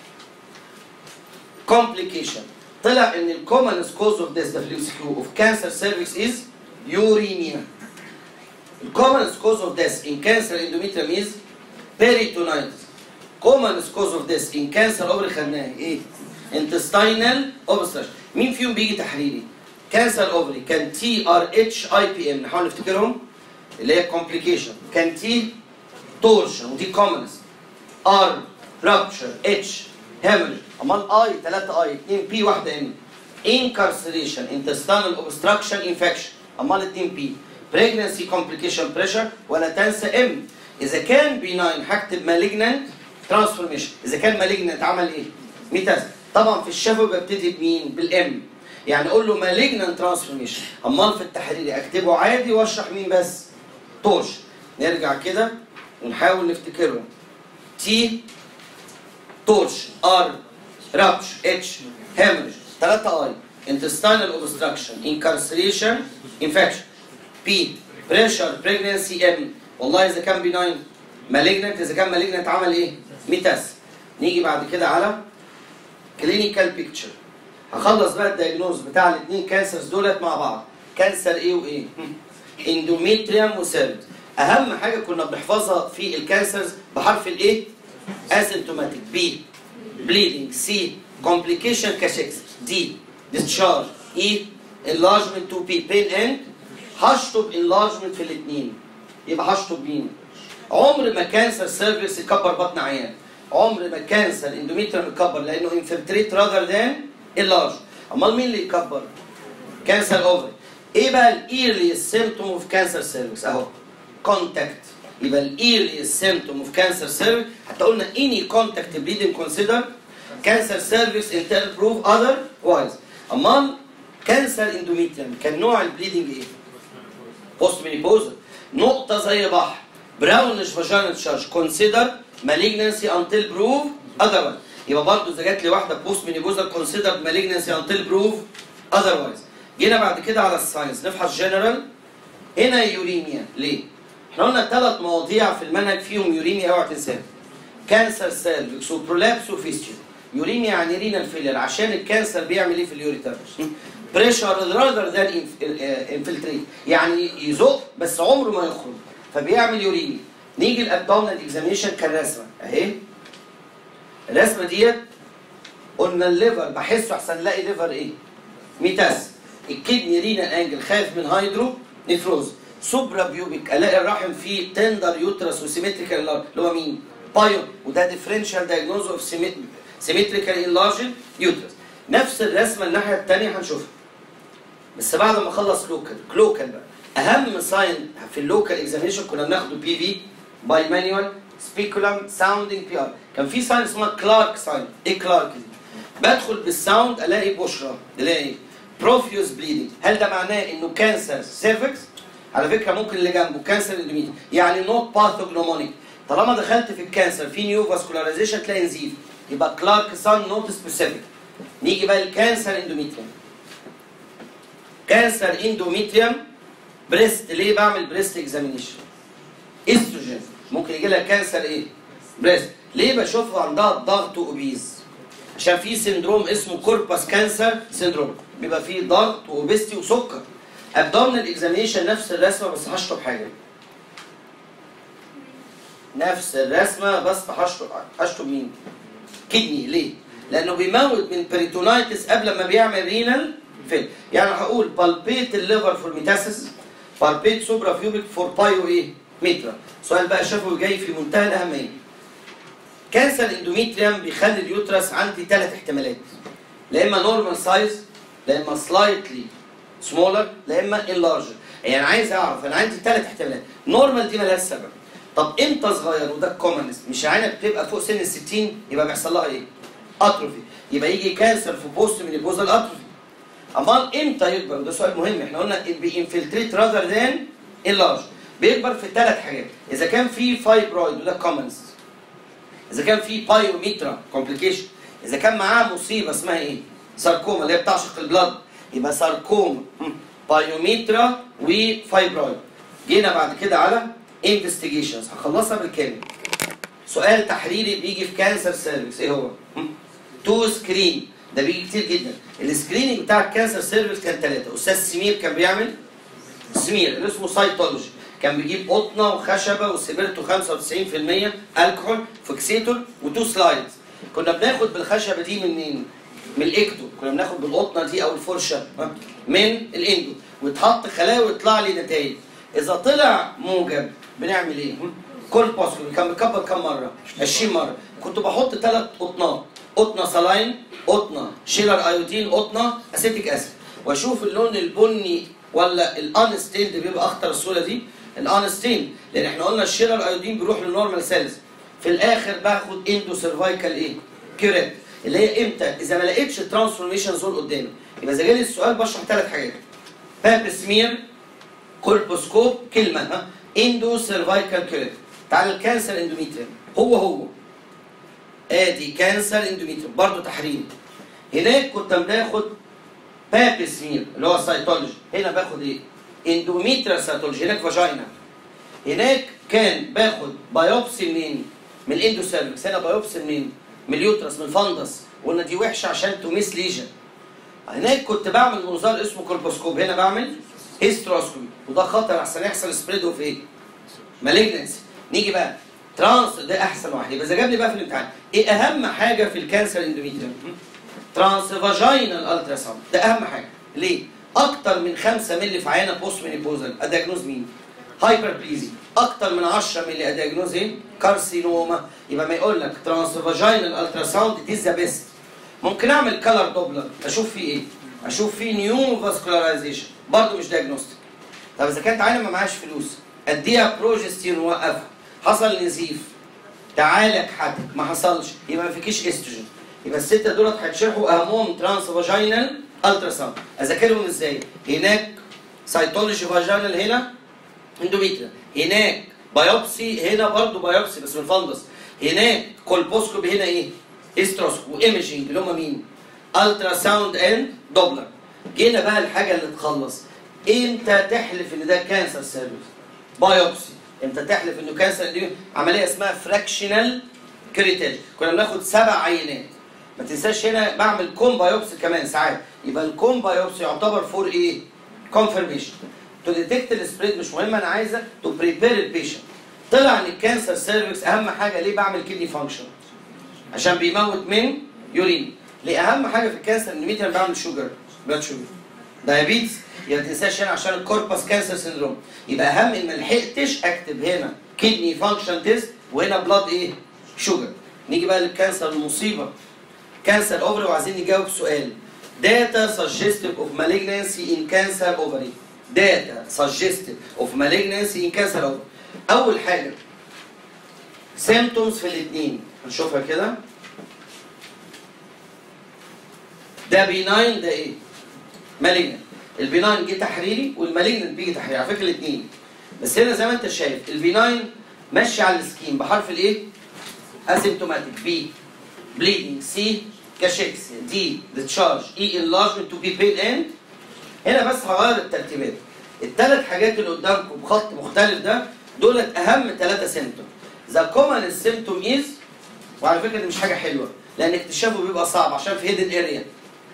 A: complication طلع ان الكومن كوز اوف ديث ده في الام اوف كانسر سيرفيس از يوريميا الكومن كوز اوف ديث ان كانسر اندوميتريوم از بيريتونايتس كومن كوز اوف ديث ان كانسر اوفري خدناها ايه؟ انتستينال اوبستراكشن مين فيهم بيجي تحريري؟ كانسر اوفري كان تي ار اتش اي بي ام نحاول نفتكرهم اللي هي كومبليكيشن كان تي تورشن ودي كومنست ار رابتشر اتش هيموريج امال اي 3 اي 2 بي 1 ام انكارسريشن انتستينال اوبستراكشن انفكشن امال 2 بي بريجنسي كومبليكيشن بريشر ولا تنسى ام اذا كان بيناين هكتب مالجنانت ترانسفورميشن اذا كان مالجنانت عمل ايه؟ ميتاز طبعا في الشفوي ببتدي بمين؟ بالام يعني اقول له مالجنانت ترانسفورميشن امال في التحريري اكتبه عادي واشرح مين بس؟ طوش نرجع كده ونحاول نفتكرهم تي تورش ار رابش اتش هيموريج 3 اي intestinal obstruction incarceration infection بي بريشر بريجنسي ام والله اذا كان بيناين مالجنت اذا كان مالجنت عمل ايه؟ ميتاس نيجي بعد كده على كلينيكال بيكتشر هخلص بقى الدايجنوز بتاع الاثنين كانسرز دولت مع بعض كانسر ايه وايه؟ اندوميتريوم وسيرفكس اهم حاجه كنا بنحفظها في الكانسرز بحرف الايه؟ اسيمتوماتيك بي بليدنج سي كومبليكيشن كاشكس دي discharge اي enlargement تو بي بين اند هشطب enlargement في الاثنين يبقى هشطب مين؟ عمر ما كانسر سيرفيس يكبر بطن عيان عمر ما كانسر اندوميتريوم يكبر لانه انفلتريت راذر ذان اللارج امال مين اللي يكبر؟ كانسر اوفري ايه بقى الايرلي سيمتوم اوف كانسر سيرفيس اهو كونتاكت يبقى الايرلي سيمتوم اوف كانسر سيرفيس حتى قلنا اني كونتاكت بليدنج كونسيدر كانسر سيرفيس انتر بروف اذر وايز امال كانسر اندوميتريوم كان نوع البليدنج ايه؟ بوست مينيبوزا نقطه زي بحر براونش فاجينال تشارج كونسيدر مالجنسي انتل بروف اذروايز يبقى برضه اذا جات لي واحده بوست مينيبوزا كونسيدر مالجنسي انتل بروف اذروايز جينا بعد كده على الساينس نفحص جنرال هنا يوريميا ليه؟ احنا قلنا ثلاث مواضيع في المنهج فيهم يوريميا اوعى تنساها كانسر سيرفكس وبرولابس وفيستيول يوريميا يعني رينال فيلر عشان الكانسر بيعمل ايه في اليوريتر؟ بريشر راذر ذان انفلتريت يعني يزق بس عمره ما يخرج فبيعمل يوريميا نيجي الابدومينال اكزامينشن كالرسمه اهي الرسمه ديت قلنا الليفر بحسه احسن نلاقي ليفر ايه؟ ميتاس الكدني رينال انجل خايف من هايدرو نيفروز سوبرا بيوبيك الاقي الرحم فيه تندر يوترس وسيمتريكال اللي هو مين؟ بايو وده ديفرنشال دايجنوز اوف سيمتريكال انلارجد يوترس نفس الرسمه الناحيه الثانيه هنشوفها بس بعد ما اخلص لوكال كلوكال بقى اهم ساين في اللوكال اكزامينشن كنا بناخده بي في باي مانيوال سبيكولم ساوندنج بي ار كان في ساين اسمها كلارك ساين ايه كلارك دي؟ بدخل بالساوند الاقي بشرى الاقي بروفيوس بليدنج هل ده معناه انه كانسر سيرفكس على فكره ممكن اللي جنبه كانسر اندوميتريوم يعني نوت باثوجنومونيك طالما دخلت في الكانسر في نيو فاسكولاريزيشن تلاقي نزيف يبقى كلارك سان نوت سبيسيفيك نيجي بقى الكانسر اندوميتريوم كانسر اندوميتريوم بريست ليه بعمل بريست اكزامينيشن استروجين ممكن يجي لها كانسر ايه بريست ليه بشوفها عندها ضغط واوبيز عشان في سندروم اسمه كورباس كانسر سندروم بيبقى فيه ضغط واوبستي وسكر ابدومينال اكزامينشن نفس الرسمه بس هشرب حاجه نفس الرسمه بس هشرب هشرب مين؟ كدني ليه؟ لانه بيموت من بريتونايتس قبل ما بيعمل رينال فيل يعني هقول بالبيت الليفر فور ميتاسيس بالبيت سوبرا فيوبيك فور بايو ايه؟ ميترا سؤال بقى شافه جاي في منتهى الاهميه كانسر الاندوميتريوم بيخلي اليوترس عندي ثلاث احتمالات لا اما نورمال سايز لا اما سلايتلي سمولر لا اما انلارجر يعني عايز اعرف انا عندي ثلاث احتمالات نورمال دي مالهاش سبب طب امتى صغير وده الكومنست مش عينك بتبقى فوق سن ال 60 يبقى بيحصل لها ايه؟ اتروفي يبقى يجي كانسر في بوست من البوزال اتروفي امال امتى يكبر وده سؤال مهم احنا قلنا بينفلتريت راذر ذان انلارج بيكبر في ثلاث حاجات اذا كان في فايبرويد وده كومنست اذا كان في بايوميترا كومبليكيشن اذا كان معاه مصيبه اسمها ايه؟ ساركوما اللي هي بتعشق البلد يبقى ساركوما بايوميترا وفايبرويد جينا بعد كده على انفستيجيشنز هخلصها بالكامل سؤال تحريري بيجي في كانسر سيرفكس ايه هو؟ تو سكرين ده بيجي كتير جدا السكريننج بتاع الكانسر سيرفكس كان ثلاثه استاذ سمير كان بيعمل سمير اللي اسمه سايتولوجي كان بيجيب قطنه وخشبه وسبرتو 95% الكحول فيكسيتور وتو سلايدز كنا بناخد بالخشبه دي منين؟ من الاكتو كنا بناخد بالقطنه دي او الفرشه ها؟ من الاندو وتحط خلايا ويطلع لي نتائج اذا طلع موجب بنعمل ايه؟ كل بوسكول كان بيكبر كم مره؟ 20 مره كنت بحط ثلاث قطنات قطنه سلاين قطنه شيلر ايودين قطنه اسيتيك اسيد واشوف اللون البني ولا الانستيند بيبقى اخطر الصوره دي الانستيند لان احنا قلنا الشيلر ايودين بيروح للنورمال سيلز في الاخر باخد اندو سيرفايكال ايه؟ كيوريت اللي هي امتى؟ اذا ما لقيتش الترانسفورميشن زون قدامي يبقى اذا جالي السؤال بشرح ثلاث حاجات باب سمير كولبوسكوب كلمه ها اندو سيرفايكال كيوريت تعال الكانسر اندوميتريوم هو هو ادي كانسر اندوميتريوم برضه تحريم هناك كنت بناخد باب سمير اللي هو السيتولوجي هنا باخد ايه؟ اندوميتريال سيتولوجي هناك فاجينا هناك كان باخد بايوبسي منين؟ من الاندوسيرفكس هنا بايوبسي منين؟ من اليوترس من الفندس وقلنا دي وحشه عشان تميس ليجن هناك كنت بعمل منظار اسمه كولبوسكوب هنا بعمل هيستروسكوبي وده خطر عشان يحصل سبريد اوف ايه؟ مالجنسي نيجي بقى ترانس ده احسن واحد يبقى اذا جاب لي بقى في الامتحان ايه اهم حاجه في الكانسر اندوميتريوم؟ ترانس فاجينال الترا ساوند ده اهم حاجه ليه؟ اكتر من 5 مللي في عينه بوست مينيبوزال ادياجنوز مين؟ هايبر بليزي اكتر من 10 مللي ادياجنوز ايه؟ كارسينوما يبقى ما يقول لك ترانس فاجينال الترا ساوند دي ذا بيست ممكن اعمل كلر دوبلر اشوف فيه ايه؟ اشوف فيه نيو فاسكولارايزيشن برضه مش دايجنوستيك طب اذا كانت عينه ما معهاش فلوس اديها بروجستين ووقفها حصل نزيف تعالج حدك ما حصلش يبقى ما فيكيش استروجين يبقى السته دولت هيتشرحوا اهمهم ترانس فاجينال الترا ساوند اذاكرهم ازاي؟ هناك سيتولوجي فاجينال هنا اندوميتريا هناك بايوبسي هنا برضه بايوبسي بس من الفندس هناك كولبوسكوب هنا ايه؟ هيستروسكوب وايمجنج اللي هم مين؟ الترا ساوند اند دوبلر جينا بقى الحاجه اللي تخلص امتى تحلف ان ده كانسر سيرفيس؟ بايوبسي امتى تحلف انه كانسر دي عمليه اسمها فراكشنال كريتاج كنا بناخد سبع عينات ما تنساش هنا بعمل كوم بايوبسي كمان ساعات يبقى الكوم بايوبسي يعتبر فور ايه؟ كونفرميشن تو ديتكت السبريد مش مهم انا عايزه تو بريبير البيشنت طلع ان الكانسر سيرفكس اهم حاجه ليه بعمل كدني فانكشن عشان بيموت من يورين ليه اهم حاجه في الكانسر ان انا بعمل شوجر بلاد شوجر دايابيتس يبقى ما تنساش هنا عشان الكوربس كانسر سيندروم يبقى اهم ان ما لحقتش اكتب هنا كدني فانكشن تيست وهنا بلاد ايه؟ شوجر نيجي بقى للكانسر المصيبه كانسر اوفري وعايزين نجاوب سؤال data suggestive of malignancy in cancer ovary data suggestive of malignancy in cancer ovary اول حاجه symptoms في الاثنين هنشوفها كده ده بيناين ده ايه؟ مالجنت البيناين جه تحريري والمالجنت بيجي تحريري على فكره الاثنين بس هنا زي ما انت شايف البيناين ماشي على السكيم بحرف الايه؟ اسيمتوماتيك بي بليدنج سي كاشيكس دي ديتشارج اي انلارجمنت تو بي بيل اند هنا بس هغير الترتيبات الثلاث حاجات اللي قدامكم بخط مختلف ده دولت اهم ثلاثه سيمتوم ذا كومن سيمتوم از وعلى فكره دي مش حاجه حلوه لان اكتشافه بيبقى صعب عشان في هيدن اريا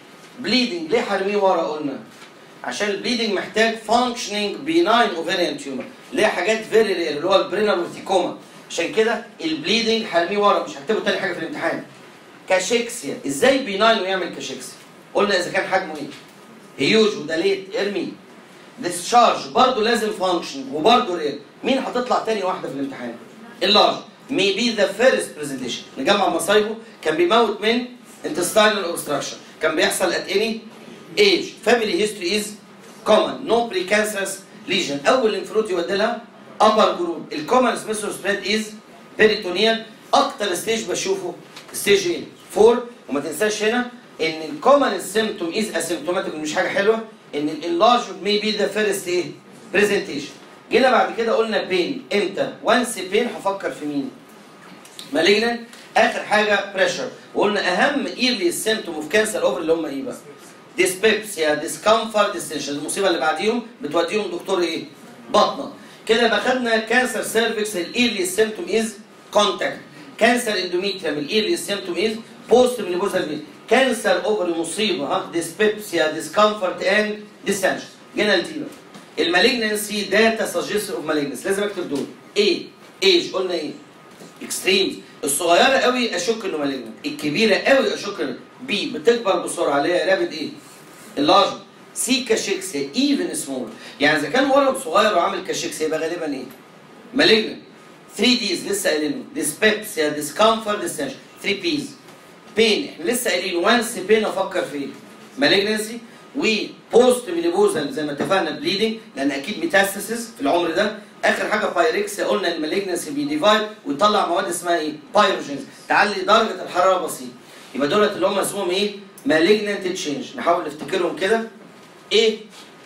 A: بليدنج ليه حارميه ورا قلنا عشان البليدنج محتاج فانكشننج بيناين اوفيريان تيومر اللي هي حاجات فيري رير اللي هو البرينر والثيكوما عشان كده البليدنج حارميه ورا مش هكتبه تاني حاجه في الامتحان كاشيكسيا ازاي بيناين ويعمل كاشيكسيا قلنا اذا كان حجمه ايه هيوج وده ليت ارمي ديسشارج برضه لازم فانكشن وبرضه رير مين هتطلع تاني واحده في الامتحان اللارج may be the first presentation نجمع مصايبه كان بيموت من intestinal obstruction كان بيحصل at any age family history is common no precancerous lesion اول انفلوت يودي لها upper group الكومن سميثر سبريد is peritoneal اكتر ستيج بشوفه ستيج ايه 4 وما تنساش هنا ان الكومن سيمتوم از اسيمتوماتيك مش حاجه حلوه ان الانلارجمنت مي بي ذا فيرست ايه برزنتيشن جينا بعد كده قلنا بين امتى وانس بين هفكر في مين مالجنان اخر حاجه بريشر وقلنا اهم ايرلي سيمتوم اوف كانسر اوفر اللي هم ايه بقى ديسبيبسيا ديسكمفورت ديستنشن المصيبه اللي بعديهم بتوديهم دكتور ايه بطنه كده يبقى خدنا كانسر سيرفكس الايرلي سيمتوم از كونتاكت كانسر اندوميتريم الايرلي سيمتوم از بوست منيبوزال كانسر اوفر مصيبه ها ديسبيبسيا ديسكمفورت اند ديستنشن جينا لدي بقى المالجنسي داتا سجستر اوف مالجنس لازم اكتب دول ايه ايج قلنا ايه اكستريم الصغيره قوي اشك انه مالجنت الكبيره قوي اشك انه بي بتكبر بسرعه اللي هي رابد ايه اللارج سي كاشيكسيا ايفن سمول يعني اذا كان ورم صغير وعامل كاشيكسيا يبقى غالبا ايه مالجنت 3 ديز لسه قايلينه ديسبيبسيا ديسكمفورت ديستنشن 3 بيز بين احنا لسه قايلين وانس بين افكر في ايه مالجنسي وبوست مينيبوزال زي ما اتفقنا بليدنج لان اكيد ميتاستاسيس في العمر ده اخر حاجه بايركس قلنا المالجنسي بيديفايد ويطلع مواد اسمها ايه بايروجينز تعلي درجه الحراره بسيط يبقى دولت اللي هم اسمهم ايه مالجننت تشينج نحاول نفتكرهم كده ايه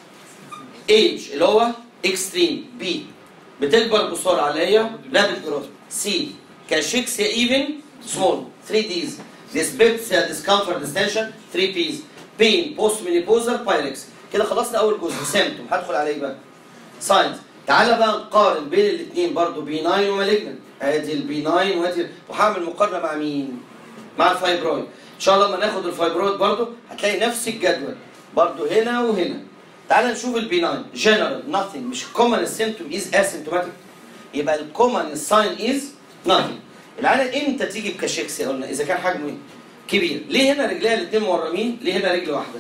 A: ايج اللي هو اكستريم بي بتكبر بسرعه اللي هي رابid جروث سي كاشيكسيا ايفن سمول 3 ديز ديسبيبسيا ديسكمفورت ديستنشن 3 بيز بين بوست مينيبوزال بايركس كده خلصنا اول جزء سيمتوم هدخل عليه بقى ساينز تعالى بقى نقارن بين الاثنين برضو بي 9 ومالجنت ادي البي 9 وادي وهعمل مقارنه مع مين؟ مع الفايبرويد ان شاء الله لما ناخد الفايبرويد برضو هتلاقي نفس الجدول برضو هنا وهنا تعالى نشوف البي 9 جنرال nothing مش common symptom is asymptomatic يبقى الكومن ساين از nothing العيان امتى تيجي بكاشيكسيا قلنا اذا كان حجمه ايه؟ كبير ليه هنا رجليها الاثنين مورمين ليه هنا رجل واحده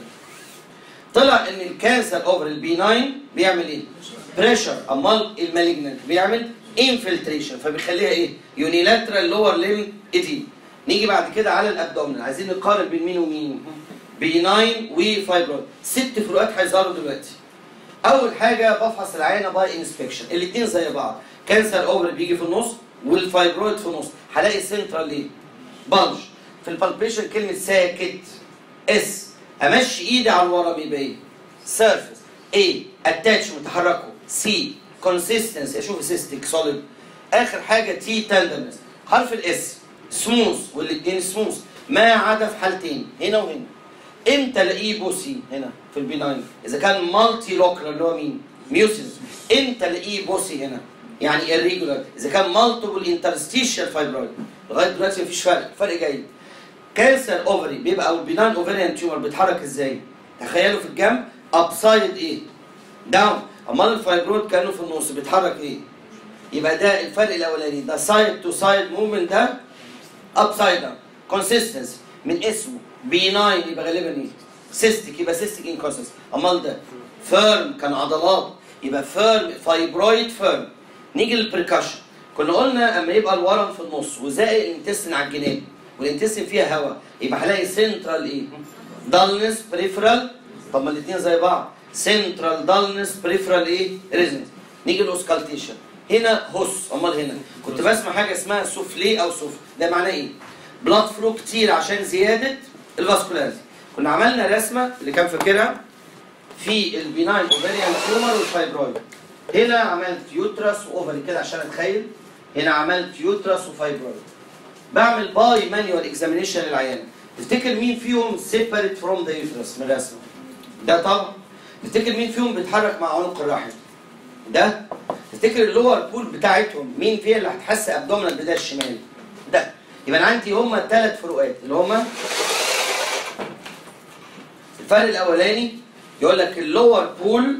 A: طلع ان الكانسر اوفر البي 9 بيعمل ايه بريشر امال المالجنت بيعمل انفلتريشن فبيخليها ايه يونيلاترال لور ليم ايدي نيجي بعد كده على الابدومين عايزين نقارن بين مين ومين بي 9 وفايبرويد ست فروقات هيظهروا دلوقتي اول حاجه بفحص العينه باي انسبكشن الاثنين زي بعض كانسر اوفر بيجي في النص والفايبرويد في النص هلاقي سنترال ايه بلج في البالبيشن كلمه ساكت اس امشي ايدي على الورم يبقى ايه سيرفيس ايه اتاتش متحركه سي كونسيستنسي اشوف سيستيك سوليد اخر حاجه تي تندرنس حرف الاس سموث والاثنين سموث ما عدا في حالتين هنا وهنا امتى الاقيه بوسي هنا في البي 9 اذا كان مالتي لوكر اللي هو مين ميوسيس امتى الاقيه بوسي هنا يعني irregular اذا كان مالتيبل انترستيشال فايبرويد لغايه دلوقتي مفيش فرق فرق جاي كانسر اوفري بيبقى او البينان اوفريان تيومر بيتحرك ازاي تخيلوا في الجنب ابسايد ايه داون امال الفايبرويد كانه في النص بيتحرك ايه يبقى ده الفرق الاولاني ده سايد تو سايد موفمنت ده ابسايد داون كونسيستنسي من اسمه بي 9 يبقى غالبا ايه سيستيك يبقى سيستيك انكونسيستنس امال ده فيرم كان عضلات يبقى فيرم فايبرويد فيرم نيجي للبريكاشن كنا قلنا اما يبقى الورم في النص وزائق الانتستين على الجناب والانتستين فيها هواء يبقى هلاقي سنترال ايه دالنس بريفرال طب ما الاثنين زي بعض سنترال دالنس بريفرال ايه ريزنس نيجي للاوسكالتيشن هنا هوس امال هنا كنت بسمع حاجه اسمها سوفلي او سوف ده معناه ايه بلاد فلو كتير عشان زياده الفاسكولاريتي كنا عملنا رسمه اللي كان فاكرها في البيناين اوفريان تيومر والفايبرويد هنا عملت يوترس واوفري كده عشان اتخيل هنا عملت يوترس وفايبرويد بعمل باي مانيوال اكزامينيشن للعيان تفتكر مين فيهم سيبريت فروم ذا يوترس من الرسمه ده طبعا تفتكر مين فيهم بيتحرك مع عنق الرحم ده تفتكر اللور بول بتاعتهم مين فيها اللي هتحس ابدومينال بدا الشمال ده يبقى انا عندي هما ثلاث فروقات اللي هما الفرق الاولاني يقول لك اللور بول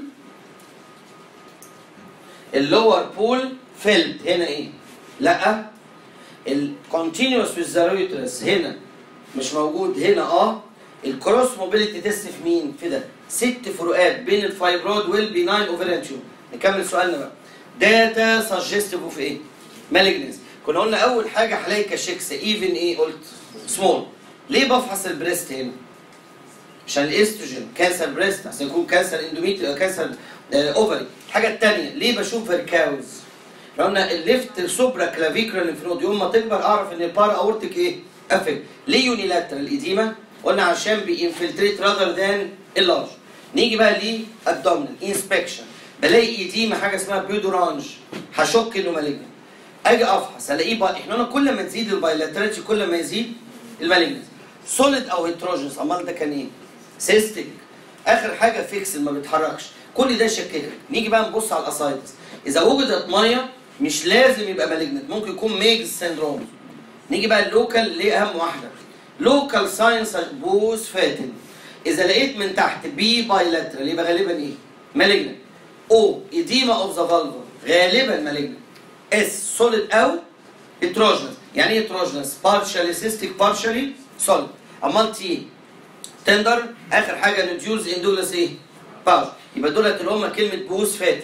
A: اللور بول فيلد هنا ايه لا الكونتينوس بالزارويترس هنا مش موجود هنا اه الكروس موبيليتي تيست في مين في ده ست فروقات بين الفايبرود والبيناين اوفريان تيوب نكمل سؤالنا بقى داتا سجستيف اوف ايه مالجنس كنا قلنا اول حاجه هلاقي كشكس ايفن ايه قلت سمول ليه بفحص البريست هنا عشان الاستروجين كانسر بريست عشان يكون كانسر اندوميتري كانسر اوفري الحاجه الثانيه ليه بشوف فيركاوز لو قلنا الليفت سوبرا كلافيكرال لينفنود يوم ما تكبر اعرف ان البارا اورتيك ايه قفل ليه يونيلاترال ايديما قلنا عشان بينفلتريت راذر ذان اللارج نيجي بقى ليه ابدومينال انسبكشن بلاقي ايديما حاجه اسمها بيودورانج هشك انه مالجنت اجي افحص الاقيه بقى احنا قلنا كل ما تزيد البايلاتراليتي كل ما يزيد المالجنس سوليد او هيتروجينس امال ده كان ايه؟ سيستيك اخر حاجه فيكس ما بيتحركش كل ده شككك نيجي بقى نبص على الاسايتس اذا وجدت ميه مش لازم يبقى مالجنت ممكن يكون ميجز سيندروم نيجي بقى اللوكال ليه اهم واحده لوكال ساينس بوز فاتن اذا لقيت من تحت بي بايلاترال يبقى غالبا ايه؟ مالجنت او ايديما اوف ذا فالفا غالبا مالجنت اس سوليد او هيتروجينس يعني ايه هيتروجينس؟ بارشالي سيستيك بارشالي سوليد امال تي تندر اخر حاجه نديوز اندولس ايه؟ باوش يبقى دولت اللي هم كلمه بوز فاتن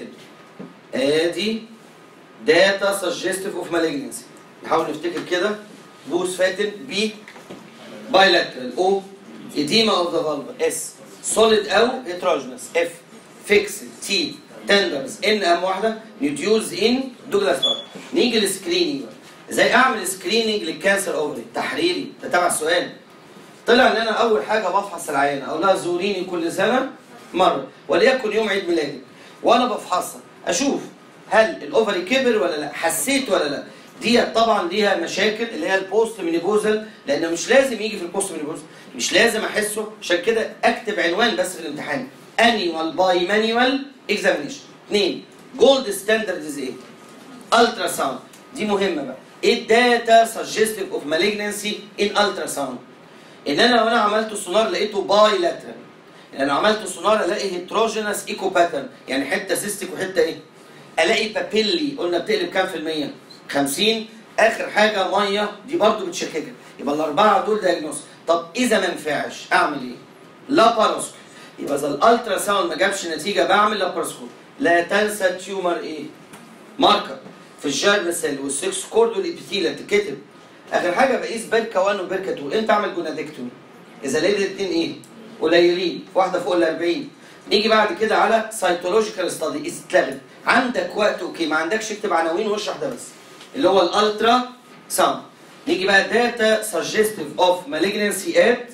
A: ادي داتا سجستيف اوف مالجنسي نحاول نفتكر كده بوز فاتن بي بايلاترال او ايديما اوف ذا فالفا اس سوليد او هيتروجينس اف فيكس تي تندرز ان اهم واحده نديوز ان دوجلاس بار نيجي للسكريننج بقى ازاي اعمل سكريننج للكانسر اوفري تحريري ده تبع السؤال طلع ان انا اول حاجه بفحص العيانه اقول لها زوريني كل سنه مره وليكن يوم عيد ميلادي وانا بفحصها اشوف هل الاوفري كبر ولا لا حسيت ولا لا دي طبعا ليها مشاكل اللي هي البوست مينيبوزل لانه مش لازم يجي في البوست مينيبوزل مش لازم احسه عشان كده اكتب عنوان بس في الامتحان انيوال باي مانيوال اكزامينيشن اثنين جولد ستاندرد از ايه؟ الترا ساوند دي مهمه بقى ايه الداتا سجستيف اوف مالجنسي ان الترا ساوند ان انا لو انا عملت سونار لقيته باي لاترال ان انا عملت سونار الاقي هيتروجينس ايكو باترن يعني حته سيستيك وحته ايه الاقي بابيلي قلنا بتقلب كام في الميه 50 اخر حاجه ميه دي برضو بتشككك يبقى الاربعه دول دايجنوز طب اذا ما نفعش اعمل ايه لاباروسكوب يبقى اذا الالترا ساوند ما جابش نتيجه بعمل لاباروسكوب لا تنسى التيومر ايه ماركر في الجيرم سيل والسكس كورد والابيثيليا تتكتب اخر حاجه بقيس بيركا 1 وبيركا 2 امتى اعمل جونادكتومي اذا لقيت الاثنين ايه قليلين في واحده فوق ال 40 نيجي بعد كده على سايتولوجيكال ستادي اتلغت عندك وقت اوكي ما عندكش اكتب عناوين واشرح ده بس اللي هو الالترا ساوند نيجي بقى داتا سجستيف اوف مالجنسي ات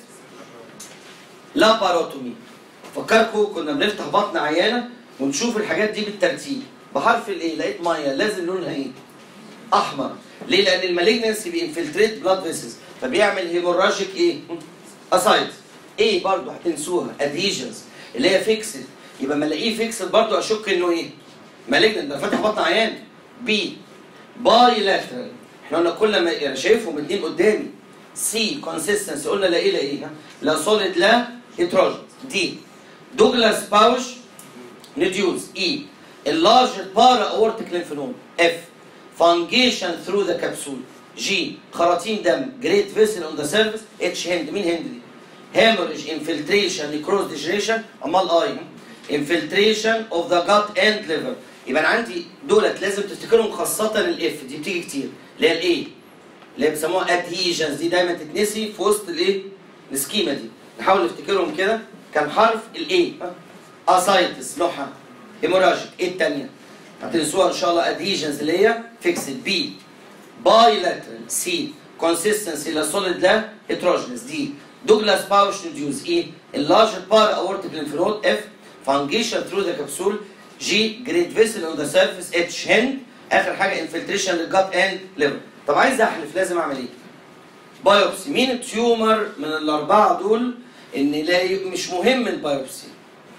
A: لاباروتومي فكركم كنا بنفتح بطن عيانه ونشوف الحاجات دي بالترتيب بحرف الايه لقيت ميه لازم لونها ايه احمر ليه لان المالجنسي بينفلتريت بلاد فيسز فبيعمل هيموراجيك ايه اسايد ايه برضه هتنسوها ادهيجنز اللي هي فيكسد يبقى ما الاقيه فيكسد برضه اشك انه ايه مالجنت ده فاتح بطن عيان بي باي لاترال احنا قلنا كل ما انا شايفهم الاثنين قدامي سي كونسيستنسي قلنا لا ايه لا ايه لا سوليد لا هيتروجين دي دوجلاس باوش نديوز اي اللارج بارا اورتيك لينفنوم اف فانجيشن ثرو ذا كبسول جي خراطيم دم جريت فيسل اون ذا سيرفيس اتش هند مين هند دي هيموريج انفلتريشن نيكروز ديجريشن امال اي انفلتريشن اوف ذا جات اند ليفر يبقى انا عندي دولت لازم تفتكرهم خاصه الاف دي بتيجي كتير اللي هي الايه اللي هي بيسموها ادهيجنز دي دايما تتنسي في وسط الايه السكيما دي نحاول نفتكرهم كده كان حرف الايه اسايتس نوعها هيموراجيك ايه الثانيه هتنسوها ان شاء الله ادهيجنز اللي هي فيكسد بي بايلاترال سي كونسيستنسي لا سوليد لا هيتروجينس دي دوجلاس باوش نديوز ايه اللارج بار اورتيك لينفنود اف فانجيشن ثرو ذا كبسول جي جريد فيسل اون ذا سيرفيس اتش هند اخر حاجه انفلتريشن للجات اند ليفر طب عايز احلف لازم اعمل ايه؟ بايوبسي مين التيومر من الاربعه دول ان لا ي- مش مهم البايوبسي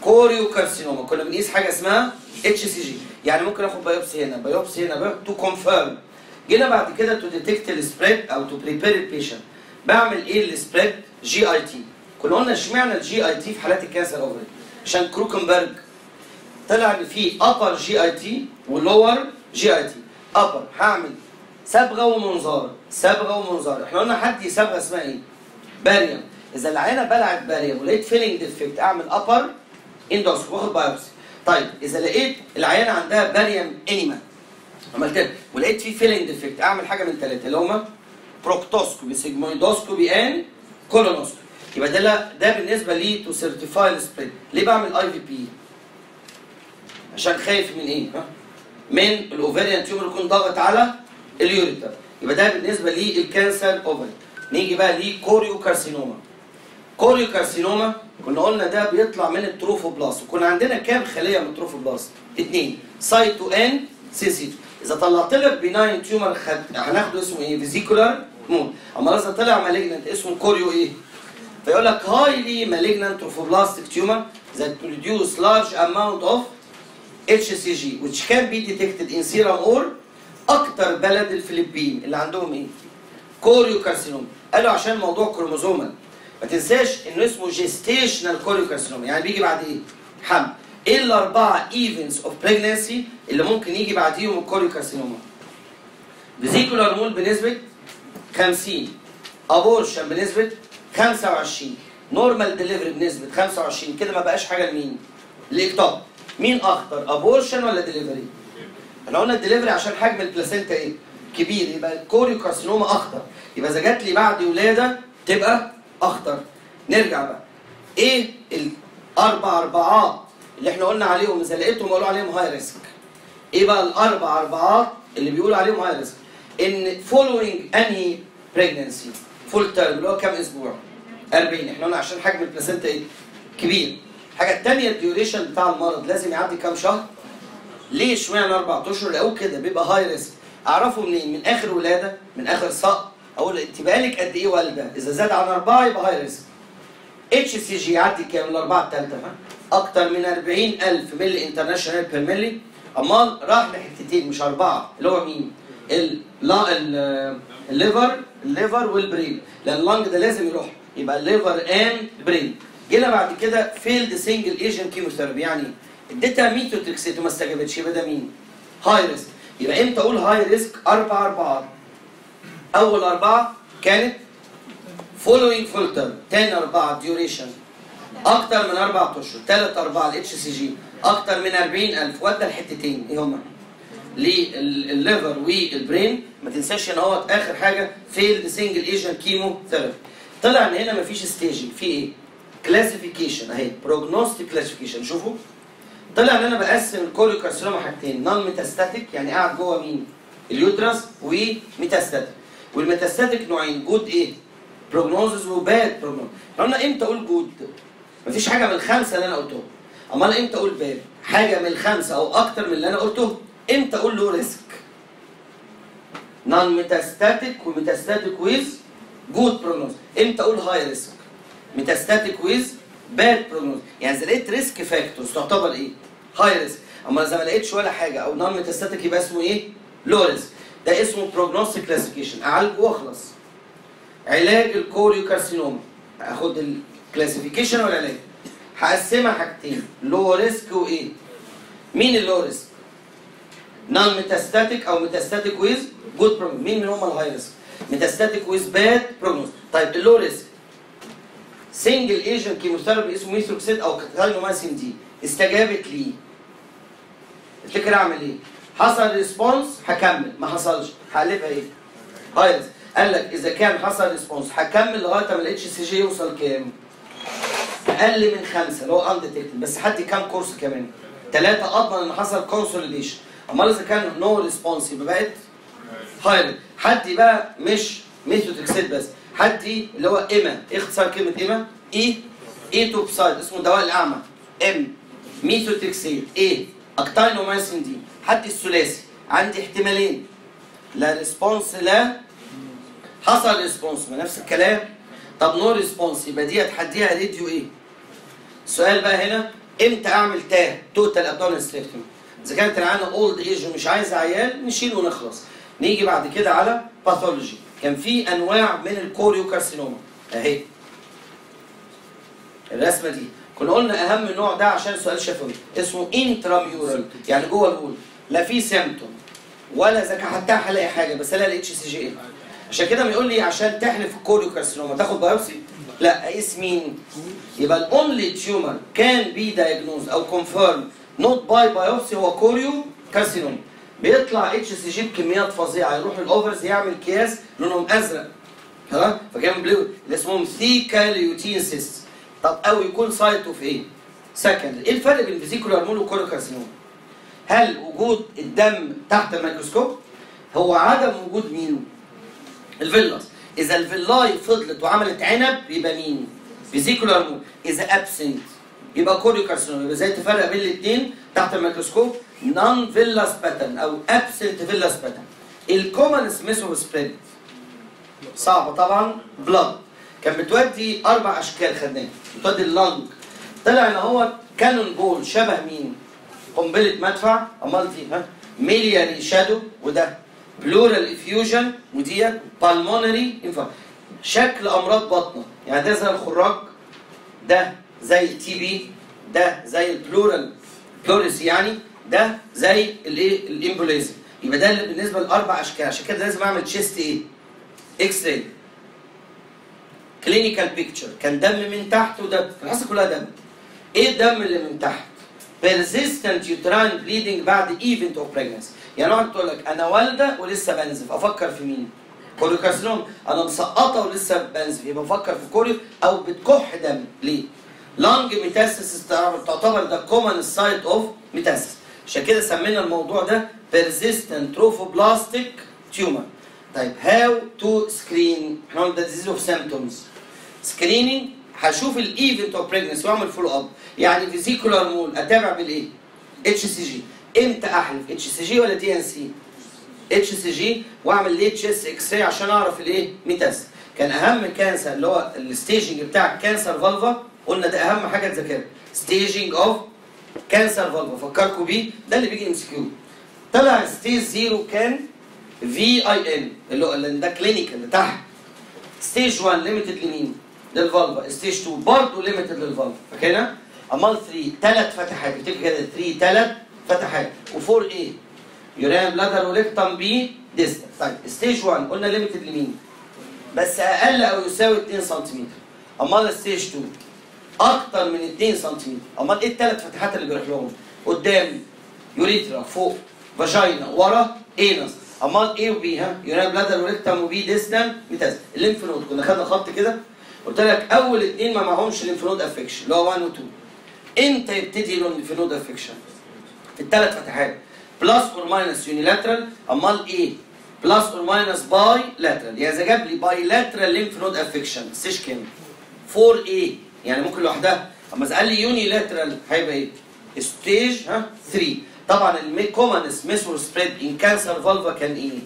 A: كوريو كارسينوما كنا بنقيس حاجه اسمها اتش سي جي يعني ممكن اخد بايوبسي هنا بايوبسي هنا تو كونفيرم جينا بعد كده تو ديتكت السبريد او تو بريبير البيشنت بعمل ايه السبريد جي اي تي كنا قلنا اشمعنى الجي اي تي في حالات الكانسر اوفري عشان كروكنبرج طلع ان في ابر جي اي تي ولور جي اي تي ابر هعمل صبغه ومنظار صبغه ومنظار احنا قلنا حد صبغه اسمها ايه؟ باريوم اذا العينه بلعت باريوم ولقيت فيلينج ديفكت اعمل ابر اندوسكوب واخد بايوبسي طيب اذا لقيت العيانه عندها باريوم انيما عملت كده ولقيت في فيلينج ديفكت اعمل حاجه من ثلاثه اللي هما بروكتوسكوبي سيجمويدوسكوبي ان كولونوسكوبي يبقى ده لا ده بالنسبه لي تو سيرتيفاي السبريد ليه بعمل اي في بي عشان خايف من ايه ها من الاوفريان تيومر يكون ضاغط على اليوريتر يبقى ده بالنسبه للكانسر اوفري نيجي بقى لكوريو كارسينوما كوريو كارسينوما كنا قلنا ده بيطلع من التروفوبلاست وكنا عندنا كام خليه من التروفوبلاست اثنين سايتو ان سيسيتو اذا طلعت لك بناين تيومر خد... هناخده اسمه ايه فيزيكولار مون اما اذا طلع مالجنت اسمه كوريو ايه فيقول لك highly malignant trophoblastic tumor that produce large amount of HCG which can be detected in serum or اكتر بلد الفلبين اللي عندهم ايه؟ كوريو كارسينوم قالوا عشان موضوع كروموزومال ما تنساش انه اسمه جيستيشنال كوريو كارسينوم يعني بيجي بعد ايه؟ حمل ايه الاربعه ايفنتس اوف بريجنسي اللي ممكن يجي بعديهم الكوريو كارسينوما؟ فيزيكولار مول بنسبه 50 ابورشن بنسبه 25 نورمال ديليفري بنسبه 25 كده ما بقاش حاجه لمين؟ الاكتوب مين اخطر ابورشن ولا ديليفري؟ احنا قلنا الدليفري عشان حجم البلاسينتا ايه؟ كبير يبقى الكوريو كارسينوما اخطر يبقى اذا جات لي بعد ولاده تبقى اخطر نرجع بقى ايه الاربع اربعات اللي احنا قلنا عليهم اذا لقيتهم قالوا عليهم هاي ريسك ايه بقى الاربع اربعات اللي بيقولوا عليهم هاي ريسك ان فولوينج انهي بريجنسي فول تيرم اللي هو كام اسبوع 40 احنا قلنا عشان حجم البلاسينتا ايه كبير الحاجه الثانيه الديوريشن بتاع المرض لازم يعدي كام شهر ليه اشمعنى اربع اشهر لقوه كده بيبقى هاي ريسك اعرفه منين من اخر ولاده من اخر صق اقول انت بقالك قد ايه والده اذا زاد عن اربعه يبقى هاي ريسك اتش سي جي يعدي كام الاربعه الثالثه ها اكتر من 40000 ملي انترناشونال بير ملي امال راح لحتتين مش اربعه اللي هو مين؟ ال لا ال- الليفر الليفر والبرين لان اللنج ده لازم يروح يبقى الليفر اند برين جينا بعد كده فيلد سنجل ايجنت كيموثيرابي يعني اديتها ميتوتريكسيت وما استجابتش يبقى ده مين؟ هاي ريسك يبقى امتى اقول هاي ريسك؟ اربع اربعات اول اربعه كانت فولوينج فولتر تاني اربعه ديوريشن اكتر من اربع اشهر ثالث اربعه الاتش سي جي اكتر من 40000 ودى الحتتين ايه هما؟ للليفر والبرين ما تنساش ان هو اخر حاجه فيلد سنجل ايجنت كيمو ثيرابي طلع ان هنا مفيش ستيجنج في ايه؟ كلاسيفيكيشن اهي بروجنوستيك كلاسيفيكيشن شوفوا طلع ان انا بقسم الكوريو كارسينوما حاجتين نون ميتاستاتيك يعني قاعد جوه مين؟ اليوترس وميتاستاتيك والميتاستاتيك نوعين جود ايه؟ بروجنوزز وباد بروجنوز قلنا امتى اقول جود؟ مفيش حاجه من الخمسه اللي انا قلتهم امال امتى اقول باد؟ حاجه من الخمسه او اكتر من اللي انا قلته امتى اقول له ريسك؟ نون ميتاستاتيك وميتاستاتيك ويز جود بروجنوز امتى اقول هاي ريسك؟ ميتاستاتيك ويز باد بروجنوز يعني اذا لقيت ريسك فاكتورز تعتبر ايه؟ هاي ريسك اما اذا ما لقيتش ولا حاجه او نون ميتاستاتيك يبقى اسمه ايه؟ لو ريسك ده اسمه بروجنوستيك كلاسيفيكيشن اعالجه واخلص علاج الكوريو كارسينوما اخد الكلاسيفيكيشن والعلاج هقسمها حاجتين لو ريسك وايه؟ مين اللو ريسك؟ نون ميتاستاتيك او ميتاستاتيك ويز جود بروجنوز مين من هم الهاي ريسك؟ ميتاستاتيك ويز باد بروجنوز طيب اللو ريسك سنجل ايجنت كيموثيرابي اسمه ميثروكسيد او كاتالينومايسين دي استجابت ليه تفتكر اعمل ايه؟ حصل ريسبونس هكمل ما حصلش هقلبها ايه؟ هاي ريسك قال لك اذا كان حصل ريسبونس هكمل لغايه ما الاتش سي جي يوصل كام؟ اقل من خمسه اللي هو انديتكتد بس حد كام كورس كمان؟ ثلاثه اضمن ان حصل كونسوليديشن امال اذا كان نو ريسبونس يبقى بقت هايرد حد بقى مش ميثوتريكسيد بس حد اللي هو ايما ايه اختصار كلمه ايما؟ اي ايتوبسايد اسمه دواء الاعمى ام ميثوتريكسيد ايه اكتاينومايسين دي حد الثلاثي عندي احتمالين لا ريسبونس لا حصل ريسبونس ما نفس الكلام طب نو ريسبونس يبقى دي هتحديها راديو ايه؟ السؤال بقى هنا امتى اعمل تاه توتال ابدومينال ستريكتومي اذا كانت العيانه اولد ايج ومش عايزه عيال نشيل ونخلص نيجي بعد كده على باثولوجي كان في انواع من الكوريوكارسينوما اهي الرسمه دي كنا قلنا اهم نوع ده عشان سؤال شفوي اسمه انتراميورال يعني جوه البول لا في سيمتوم ولا اذا حتى هلاقي حاجه بس الاقي الاتش سي جي عشان كده بيقول لي عشان تحلف الكوريوكارسينوما تاخد بايوبسي لا اقيس مين يبقى الاونلي تيومر كان بي دايجنوز او كونفيرم نوت باي بايوبسي هو كوريو كارسينوما بيطلع اتش سي جي بكميات فظيعه يروح الاوفرز يعمل اكياس لونهم ازرق خلاص فكان بلو اللي اسمهم ثيكاليوتين سيست طب او يكون سايتو في ايه؟ سكند ايه الفرق بين فيزيكولار مول وكوريوكارسينوما؟ هل وجود الدم تحت الميكروسكوب هو عدم وجود مين؟ الفيلاس اذا الفيلاي فضلت وعملت عنب يبقى مين؟ فيزيكولار مول اذا ابسنت يبقى كوريوكارسينوما يبقى ازاي تفرق بين الاثنين تحت الميكروسكوب نون فيلاس باترن او ابسنت فيلاس باترن الكومن ميثود سبريد صعبه طبعا بلاد كان بتودي اربع اشكال خدناها بتودي اللنج طلع ان هو كانون بول شبه مين؟ قنبله مدفع امال دي ها ميلياري شادو وده بلورال افيوجن ودي بالمونري شكل امراض بطنه يعني ده زي الخراج ده زي التي بي ده زي البلورال بلوريس يعني ده زي الايه الامبوليزم يبقى ده اللي بالنسبه لاربع اشكال عشان كده لازم اعمل تشيست ايه؟ اكس راي كلينيكال بيكتشر كان دم من تحت وده الحصه كلها دم ايه الدم اللي من تحت؟ persistent uterine bleeding بعد ايفنت اوف pregnancy يعني واحد تقول لك انا والده ولسه بنزف افكر في مين؟ كوريوكارسينوم انا مسقطه ولسه بنزف يبقى بفكر في كوريو او بتكح دم ليه؟ لانج ميتاسيس تعتبر ده كومن سايت اوف ميتاسيس عشان كده سمينا الموضوع ده persistent trophoblastic tumor طيب هاو تو سكرين احنا قلنا ده ديزيز اوف سيمتومز سكريننج هشوف الايفنت اوف بريجنسي واعمل فولو اب يعني فيزيكولار مول اتابع بالايه؟ اتش سي جي امتى احلف اتش سي جي ولا دي ان سي؟ اتش سي جي واعمل ليه تشيست اكس راي عشان اعرف الايه؟ ميتاس كان اهم كانسر اللي هو الستيجنج بتاع الكانسر فالفا قلنا ده اهم حاجه تذاكرها ستيجنج اوف كانسر فالفا فكركم بيه ده اللي بيجي ام سي كيو طلع ستيج زيرو كان في اي ان اللي هو اللي ده كلينيكال اللي تحت ستيج 1 ليميتد لمين؟ للفالفا ستيج 2 برضه ليميتد للفالفا فاكرها؟ امال 3 ثلاث فتحات اكتب كده 3 ثلاث فتحات و4 ايه؟ يورام بلادر وليكتم بي ديستنس طيب ستيج 1 قلنا ليميتد لمين؟ بس اقل او يساوي 2 سم امال ستيج 2 اكتر من 2 سم امال ايه الثلاث فتحات اللي بيروح لهم؟ قدام يوريترا فوق فاجينا ورا اينس امال ايه وبي ها يورام بلادر وريكتم وبي ديستان ميتاز الليمف نود كنا خدنا خط كده قلت لك اول اثنين ما معهمش ليمف نود افكشن اللي هو 1 و 2 امتى يبتدي الليمف نود افكشن في الثلاث فتحات بلس اور ماينس يونيلاترال امال ايه بلس اور ماينس باي لاترال يعني اذا جاب لي باي لاترال ليمف نود افكشن ستيج كام 4 ايه يعني ممكن لوحدها اما اذا قال لي يونيلاترال هيبقى ايه ستيج ها 3 طبعا الكومنس ميثود سبريد ان كانسر فالفا كان ايه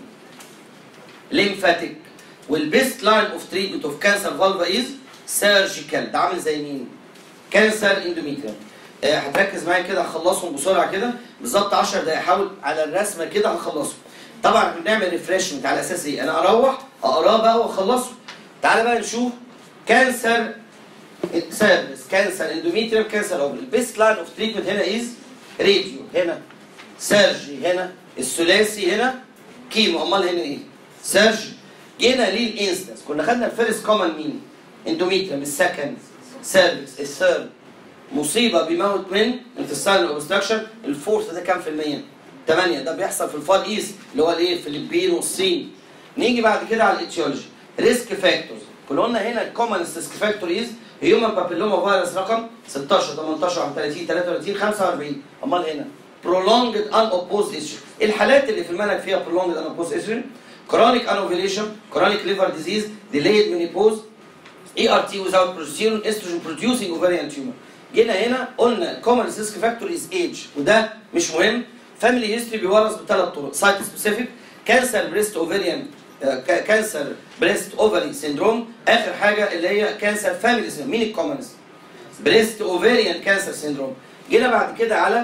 A: ليمفاتيك والبيست لاين اوف تريتمنت اوف كانسر فالفا از سيرجيكال ده عامل زي مين كانسر اندوميتريال آه، هتركز معايا كده هخلصهم بسرعه كده بالظبط 10 دقايق حاول على الرسمه كده هخلصهم طبعا احنا بنعمل ريفرشمنت على اساس ايه انا اروح اقراه بقى واخلصه تعالى بقى نشوف كانسر سيرفيس كانسر اندوميتريال كانسر اوفري البيست لاين اوف تريتمنت هنا از راديو هنا سيرجي هنا الثلاثي هنا كيمو امال هنا ايه سيرجي جينا ليه الانستنس كنا خدنا الفيرست كومن مين اندوميتريال السكند سيرفيس الثيرد مصيبه بيموت من انتستاين اوبستراكشن الفورث ده كام في المية 8 ده بيحصل في الفار ايست اللي هو الايه الفلبين والصين نيجي بعد كده على الاتيولوجي ريسك فاكتورز كنا قلنا هنا الكومن ريسك فاكتور از هيومن بابيلوما فيروس رقم 16 18 31 33 45 امال هنا prolonged unopposed issue الحالات اللي في المنهج فيها prolonged unopposed issue chronic anovulation chronic liver disease delayed menopause ERT without progesterone estrogen producing ovarian tumor جينا هنا قلنا common risk factor is age وده مش مهم family history بيورث بثلاث طرق site specific cancer breast ovarian كانسر بريست اوفري سيندروم اخر حاجه اللي هي كانسر فاميلي سيندروم مين الكومنست بريست اوفريان كانسر سيندروم جينا بعد كده على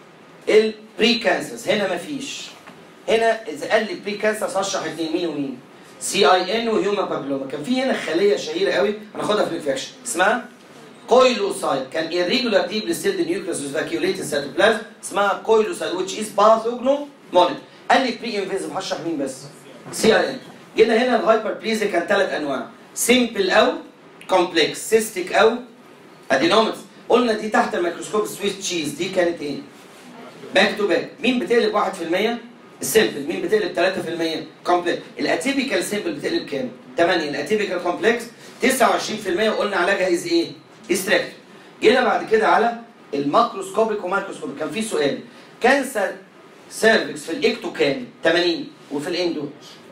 A: البري كانسرز هنا مفيش هنا اذا قال لي بري كانسرز هشرح اثنين مين ومين سي اي ان وهيومن بابيلوما كان في هنا خليه شهيره قوي هناخدها في الانفكشن اسمها كويلوسايت كان irregular deep sealed nucleus with vacuolated cytoplasm اسمها كويلوسايت which is pathognomonic قال لي بري انفيزيف هشرح مين بس سي اي ان جينا هنا الهايبر بليزيا كان ثلاث انواع سيمبل او كومبلكس سيستيك او ادينومتس قلنا دي تحت الميكروسكوب سويس تشيز دي كانت ايه؟ باك تو باك مين بتقلب 1% السيمبل مين بتقلب 3% كومبلكس الاتيبيكال سيمبل بتقلب كام 8 الاتيبيكال كومبلكس 29% وقلنا علاجها از ايه استراكت جينا بعد كده على الماكروسكوبيك ومايكروسكوبيك كان في سؤال كانسر سيرفكس في الاكتو كام 80 وفي الاندو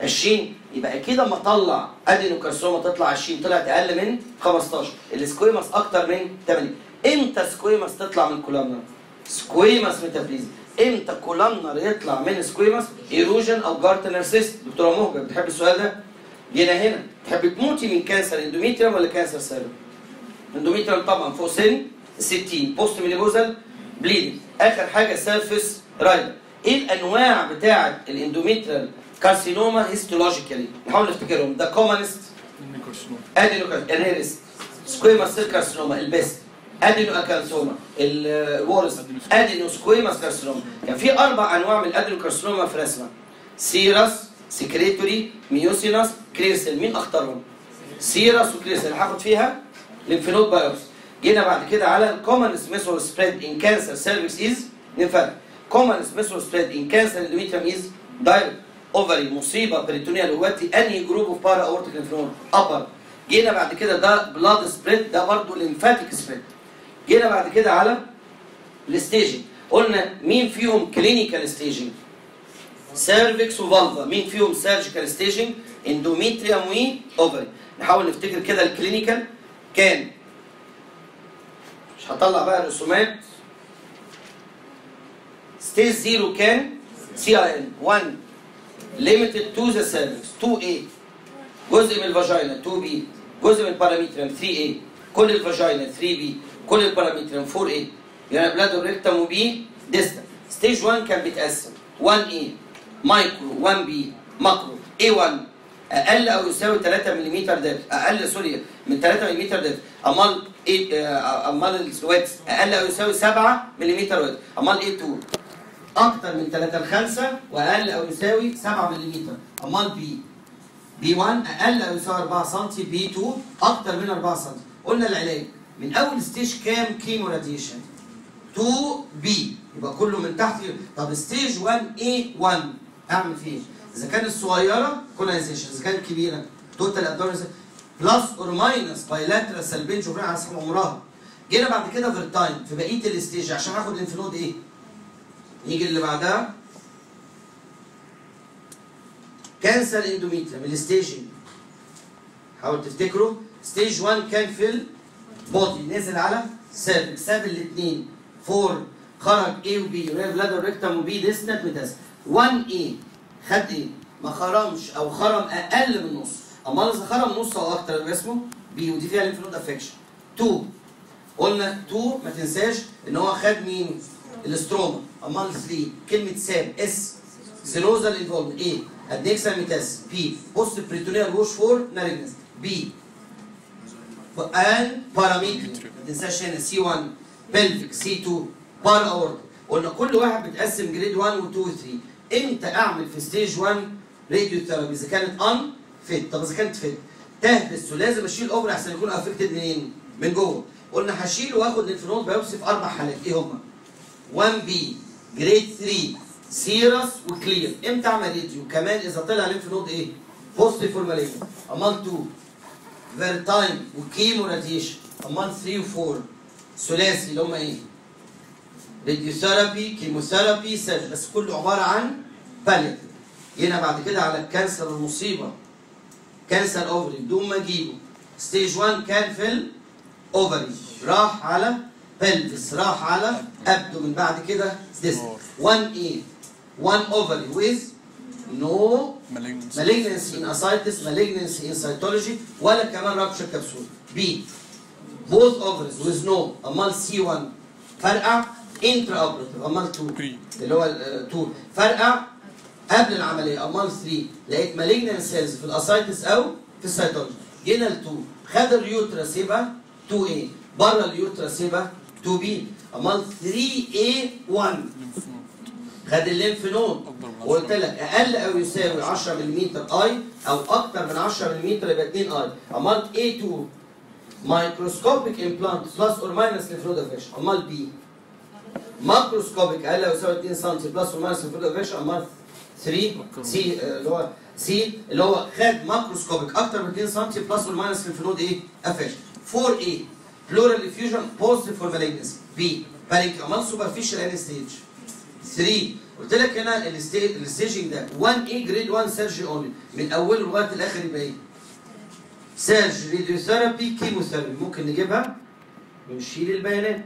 A: 20 يبقى اكيد اما اطلع ادينوكارسوما تطلع 20 طلعت اقل من 15 السكويماس اكتر من 80 امتى سكويماس تطلع من كولامنر سكويماس ميتافيزي امتى كولامنر يطلع من سكويماس ايروجن او جارتنر سيست دكتوره مهجه بتحب السؤال ده جينا هنا تحب تموتي من كانسر اندوميتريوم ولا كانسر سيرفكس اندوميتريوم طبعا فوق سن 60 بوست مينيبوزال بليدنج اخر حاجه سيرفيس رايدر ايه الانواع بتاعه الاندوميتريال كارسينوما هيستولوجيكالي نحاول نفتكرهم ده كومنست ادينوكارسينوما الريرست سكويماس سيل كارسينوما البيست ادينو اكالسوما الورس ادينو سكويماس كارسينوما كان في اربع انواع من الادينو كارسينوما في رسمه سيراس سكريتوري ميوسيناس كليرسل مين اختارهم؟ سيراس وكليرسل هاخد فيها ليمفينود بايوبسي جينا بعد كده على الكومنس ميثود سبريد ان كانسر سيرفيس از نفرق كومنس ميثود سبريد ان كانسر اندوميتريوم از دايركت اوفري مصيبه بريتونيال واتي انهي جروب اوف بارا اورتيك ليمفنود ابر جينا بعد كده ده بلاد سبريد ده برضه ليمفاتيك سبريد جينا بعد كده على الستيجنج قلنا مين فيهم كلينيكال ستيجنج سيرفكس وفالفا مين فيهم سيرجيكال ستيجنج اندوميتريوم واوفري نحاول نفتكر كده الكلينيكال كان مش هطلع بقى الرسومات ستيج زيرو كان سي اي ان 1 limited to the cervix 2A جزء من الفاجينا 2B جزء من الباراميتريم 3A كل الفاجينا 3B كل الباراميتريم 4A يعني بلاد ريكتم وبي ديستال ستيج 1 كان بيتقسم 1A مايكرو 1B ماكرو A1 اقل او يساوي 3 ملم دبس اقل سوري من 3 ملم دبس امال إيه آه، امال الويتس اقل او يساوي 7 ملم ويتس امال A2 اكتر من 3 ل 5 واقل او يساوي 7 ملم امال بي بي 1 اقل او يساوي 4 سم بي 2 اكتر من 4 سم قلنا العلاج من اول ستيج كام كيمو راديشن 2 بي يبقى كله من تحت طب ستيج 1 اي 1 اعمل فيه إيه؟ اذا كانت صغيره كولونيزيشن اذا كانت كبيره توتال ابدومينال بلس اور ماينس بايلاترال سلبين شوفنا على حسب عمرها جينا بعد كده فيرتايم في بقيه الستيج عشان اخد الانفلود ايه؟ يجي اللي بعدها كانسر اندوميتريوم الستيجنج حاول تفتكروا ستيج 1 كان في البودي نزل على سيرفك ساب الاثنين 4 خرج A وبي ريال بلادر ريكتم وبي ديستنت ميتاس 1 A خد ايه؟ ما خرمش او خرم اقل من نص امال اذا خرم نص او اكتر يبقى اسمه بي ودي فيها ليمفنود افكشن 2 قلنا 2 ما تنساش ان هو خد مين؟ الاستروما امال 3 كلمه سام اس سينوزال انفولد ايه؟ ادنكسال ميتاس بي بوست بريتونيال ووش فور ناريجنس بي ان باراميتر ما تنساش هنا سي 1 بلفيك سي 2 بار اورد قلنا كل واحد بتقسم جريد 1 و 2 و 3 امتى اعمل في ستيج 1 راديو ثيرابي اذا كانت ان فيت طب اذا كانت فيت تهبس ولازم اشيل اوفر احسن يكون افكتد منين؟ من جوه قلنا هشيل واخد لينفنود بايوبسي في اربع حالات ايه هما؟ 1 بي جريد 3 سيرس وكلير امتى اعمل راديو كمان اذا طلع لينف نود ايه؟ بوزيتيف فورمالين امال 2 فيرتايم وكيمو راديشن امال 3 و4 ثلاثي اللي هم ايه؟ راديوثيرابي كيموثيرابي سيرج بس كله عباره عن باليت جينا بعد كده على الكانسر المصيبه كانسر اوفري بدون ما اجيبه ستيج 1 كان في الاوفري راح على بلفس راح على ابدومن بعد كده ديس 1 اي 1 اوفري with no malignancy in ascites malignancy in cytology ولا كمان رابشر كبسول B both ovaries with no امال C1 فرقع انترا اوبرتيف امال 2 اللي هو 2 فرقع قبل العمليه امال 3 لقيت مالجنان سيلز في الاسايتس او في السيتولوجي جينا ل 2 خد اليوترس يبقى 2 a بره اليوترس يبقى 2 b امال 3 a 1 خد الليمف نود وقلت لك اقل او يساوي 10 ملم اي او اكتر من 10 ملم يبقى 2 اي امال A2 مايكروسكوبيك امبلانت بلس اور ماينس لفلودافيش امال بي ماكروسكوبيك اقل او يساوي 2 سم بلس اور ماينس لفلودافيش امال 3 سي اللي هو سي اللي هو خد ماكروسكوبيك اكتر من 2 سم بلس اور ماينس للفلود ايه افيش 4 a بلورال افيوجن بوزيتيف فور مالجنسي بي باريك امال سوبرفيشال ان ستيج 3 قلت لك هنا الستيج الستيجنج ده 1 اي جريد 1 سيرجري اونلي من اوله لغايه الاخر يبقى ايه؟ سيرجري راديوثيرابي كيموثيرابي ممكن نجيبها ونشيل البيانات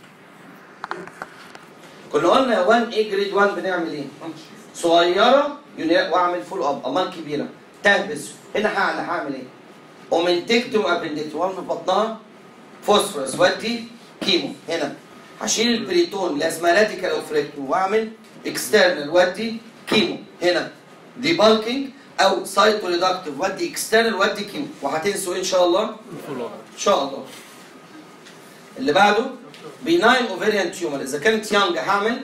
A: كنا قلنا 1 اي جريد 1 بنعمل ايه؟ صغيره يوني- واعمل فول اب امال كبيره تهبس هنا هعمل هعمل ايه؟ اومنتكتوم ابندكتوم واعمل بطنها فوسفورس ودي كيمو هنا هشيل البريتون لازمه راديكال اوفريكتوم واعمل اكسترنال ودي كيمو هنا دي بالكينج او سايتو ريدكتيف ودي اكسترنال ودي كيمو وهتنسوا ان شاء الله ان شاء الله اللي بعده بيناين اوفيريان تيومر اذا كانت يانج هعمل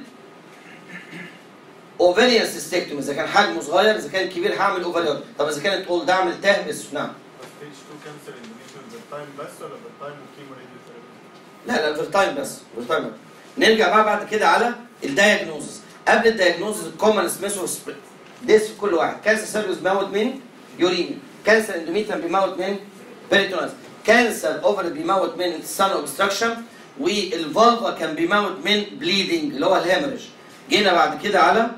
A: اوفيريان سيستكتوم اذا كان حجمه صغير اذا كان كبير هعمل اوفريان طب اذا كانت اولد اعمل تهبس نعم
B: ستيج 2 كانسر اندوميتريوم بالتايم بس ولا بالتايم وكيمو راديوثيرابي؟
A: لا لا فيرتايم بس فيرتايم بس. نرجع بقى بعد كده على الدايجنوزس قبل الدايجنوزس الكومن سميث ديس في كل واحد كانسر سيرفيس بيموت من يوريميا كانسر اندوميتريوم بيموت من بيريتونايز كانسر اوفر بيموت من انتستان اوبستراكشن والفالفا كان بيموت من بليدنج اللي هو الهيمرج جينا بعد كده على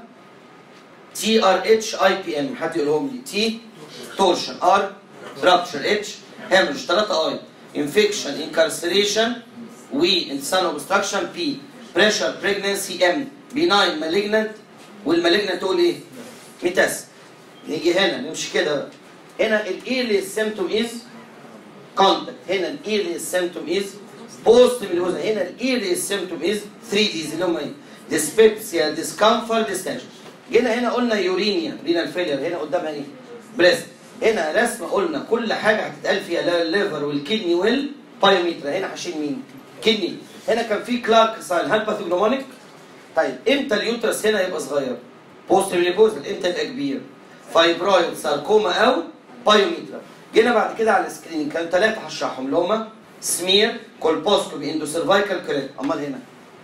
A: تي ار اتش اي بي ام حد يقولهم لي تي تورشن ار رابتشر اتش هيمرج 3 اي انفكشن انكارسريشن و انسان اوبستراكشن بي بريشر بريجنسي ام بيناين مالجنت والمالجنت تقول ايه؟ ميتاس نيجي هنا نمشي كده بقى هنا الايرلي سيمتوم از كونتاكت هنا الايرلي سيمتوم از بوست ميلوزا هنا الايرلي سيمتوم از 3 ديز اللي هم ايه؟ ديسبيبسيا ديسكمفورت ديستنشن جينا هنا قلنا يورينيا رينال فيلير هنا قدامها ايه؟ بريست هنا رسمه قلنا كل حاجه هتتقال فيها الليفر والكدني والبايوميتر هنا هشيل مين؟ كدني هنا كان في كلارك ساين هل باثوجنومونيك؟ طيب امتى اليوترس هنا يبقى صغير؟ بوست ميليبوزل امتى يبقى كبير؟ فايبرويد ساركوما او بايوميترا جينا بعد كده على السكرين كان ثلاثه هشرحهم اللي هم سمير كولبوسكوبي اندو سيرفايكال كريت امال هنا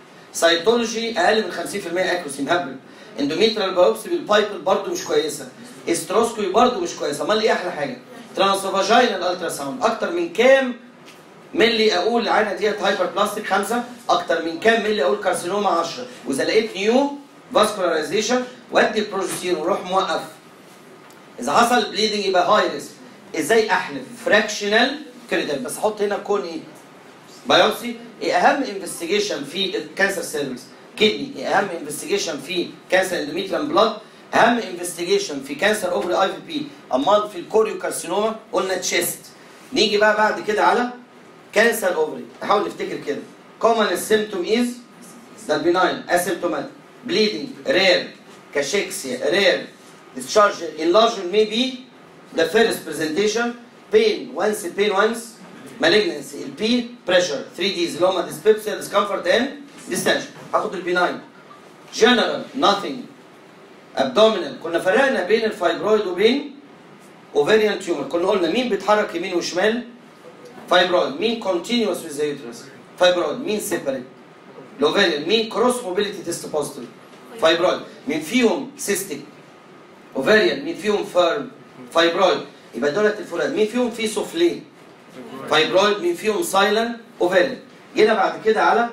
A: سيتولوجي اقل من 50% اكوسي مهبل اندوميترال بايوبسي بالبايبل برضه مش كويسه استروسكوبي برضه مش كويسه امال ايه احلى حاجه ترانسفاجينال الترا ساوند اكتر من كام ملي اقول العينه ديت هايبر بلاستيك خمسه اكتر من كام ملي اقول كارسينوما 10 واذا لقيت نيو فاسكولارايزيشن ودي البروجستيرون وروح موقف اذا حصل بليدنج يبقى هاي ريسك ازاي احلف فراكشنال كريدال بس احط هنا كون ايه بايوبسي ايه اهم انفستيجيشن في الكانسر سيرفيس كدني ايه اهم انفستيجيشن في كانسر اندوميتريال بلاد اهم انفستيجيشن في كانسر اوفري اي في بي امال في الكوريو كارسينوما قلنا تشيست نيجي بقى بعد كده على كانسر اوفري نحاول نفتكر كده common symptom is the benign asymptomatic bleeding rare cachexia rare discharge enlargement may be the first presentation pain once pain once malignancy ال P pressure 3 Ds اللي هم dyspepsia discomfort and distension هاخد البناين general nothing abdominal كنا فرقنا بين الفايبرويد وبين ovarian tumor كنا قلنا مين بيتحرك يمين وشمال فايبرويد مين continuous with the uterus فايبرويد مين separate الاوفاريان مين كروس موبيليتي تيست بوزيتيف فايبرويد مين فيهم سيستيك اوفاريان مين فيهم فيرم فايبرويد يبقى دولت الفولاد مين فيهم في سوفلي فايبرويد مين فيهم سايلنت اوفاريان جينا بعد كده على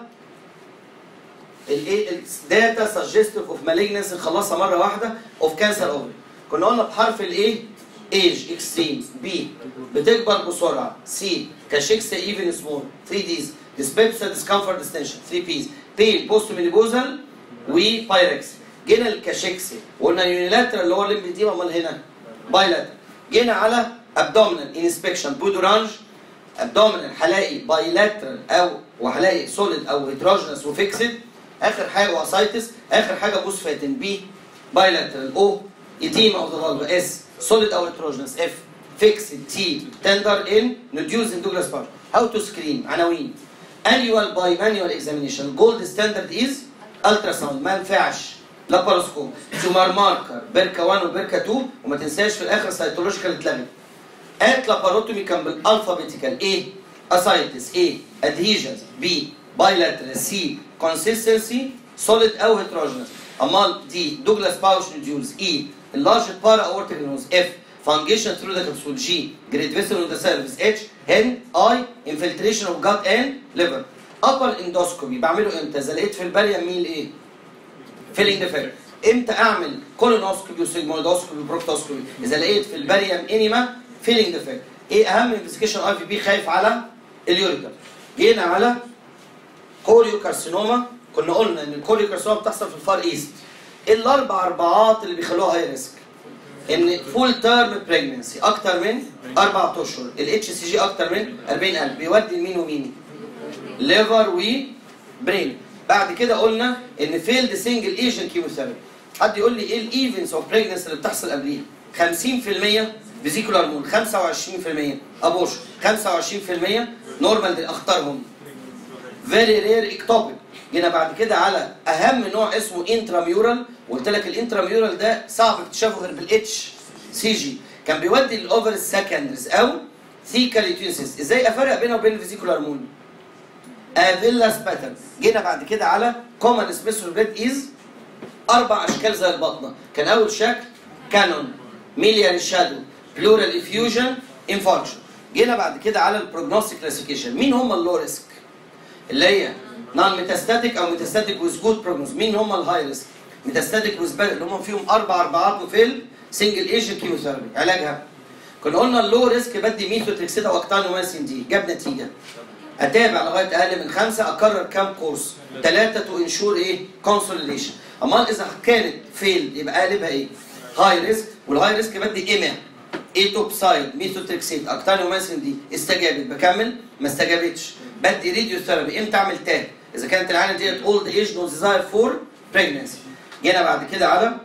A: الايه الداتا سجستيف اوف مالجنس نخلصها مره واحده اوف كانسر اوفري كنا قلنا بحرف الايه ايج اكستريم بي بتكبر بسرعه سي كاشيكسا ايفن سمول 3 ديز ديسبيبسا ديسكمفورت ديستنشن 3 بيز بين بوست مينيبوزال وبايركس جينا الكاشيكسي وقلنا يونيلاترال اللي هو الليمبيديما امال هنا بايلاترال جينا على ابدومينال انسبكشن بودورانج ابدومينال هلاقي بايلاترال او وهلاقي سوليد او هيدروجينس وفيكسد اخر حاجه واسايتس اخر حاجه بوس فاتن بي بايلاترال او ايديما اوف ذا فالف اس سوليد او هيتروجينس اف فيكسد تي تندر ان نديوز ان دوجلاس بارش هاو تو سكرين عناوين annual باي مانيوال اكزامينيشن جولد ستاندرد از الترا ساوند ما ينفعش لاباروسكوب تيومار ماركر بيركا 1 وبيركا 2 وما تنساش في الاخر سيتولوجيكال اتلغت ات لاباروتومي كان بالالفابيتيكال A اسايتس A ادهيجنز B بايلاترال C كونسيستنسي سوليد او هيتروجينس امال دي دوجلاس باوش نديولز E اللارج بارا اورتيك نوز F فانجيشن ثرو ذا كبسول G جريد فيسل اون ذا سيرفيس H هن I انفلتريشن اوف جات اند ليفر ابر اندوسكوبي بعمله امتى؟ اذا لقيت في البريم ميل ايه؟ فيلينج ديفكت امتى اعمل كولونوسكوبي وسيجمويدوسكوبي وبروكتوسكوبي اذا لقيت في البريم انيما فيلينج ديفكت ايه اهم انفستيجيشن اي في بي خايف على اليوريكا جينا على كوريو كارسينوما كنا قلنا ان الكوريو كارسينوما بتحصل في الفار ايست ايه الاربع اربعات اللي بيخلوها هاي ريسك ان فول تيرم بريجنسي اكتر من اربع اشهر الاتش سي جي اكتر من 40000 بيودي لمين ومين ليفر وبرين بعد كده قلنا ان فيلد سنجل ايجنت كيموثيرابي حد يقول لي ايه الايفنتس اوف بريجنسي اللي بتحصل قبليها 50% فيزيكولار هرمون 25% ابوشن 25% نورمال دي اختارهم فيري رير اكتوبيك جينا بعد كده على اهم نوع اسمه انتراميورال قلت لك الانتراميورال ده صعب اكتشافه غير بالاتش سي جي كان بيودي للاوفر سكندرز او ثيكاليتيوسيس ازاي افرق بينه وبين الفيزيكولار هرمون افيلاس باترن جينا بعد كده على كومن سبيسيفيك بريد از اربع اشكال زي البطنه كان اول شكل كانون ميليار شادو بلورال افيوجن انفاركشن جينا بعد كده على البروجنوستيك كلاسيفيكيشن مين هم اللو ريسك اللي هي نون ميتاستاتيك او ميتاستاتيك ويز جود بروجنوز مين هم الهاي ريسك ميتاستاتيك ويز باد اللي هم فيهم اربع اربعات وفيل سنجل ايجنت كيموثيرابي علاجها كنا قلنا اللو ريسك بدي ميثوتريكسيدا واكتانومايسين دي جاب نتيجه اتابع لغايه اقل من خمسه اكرر كام كورس ثلاثه تو انشور ايه كونسوليديشن امال اذا كانت فيل يبقى قلبها ايه هاي ريسك والهاي ريسك بدي ايما ايتوبسايد ميثوتريكسيد اكتانومايسين دي استجابت بكمل ما استجابتش بدي راديو ثيرابي امتى اعمل تاه اذا كانت العينه ديت اولد ايج نو ديزاير فور بريجنسي جينا بعد كده على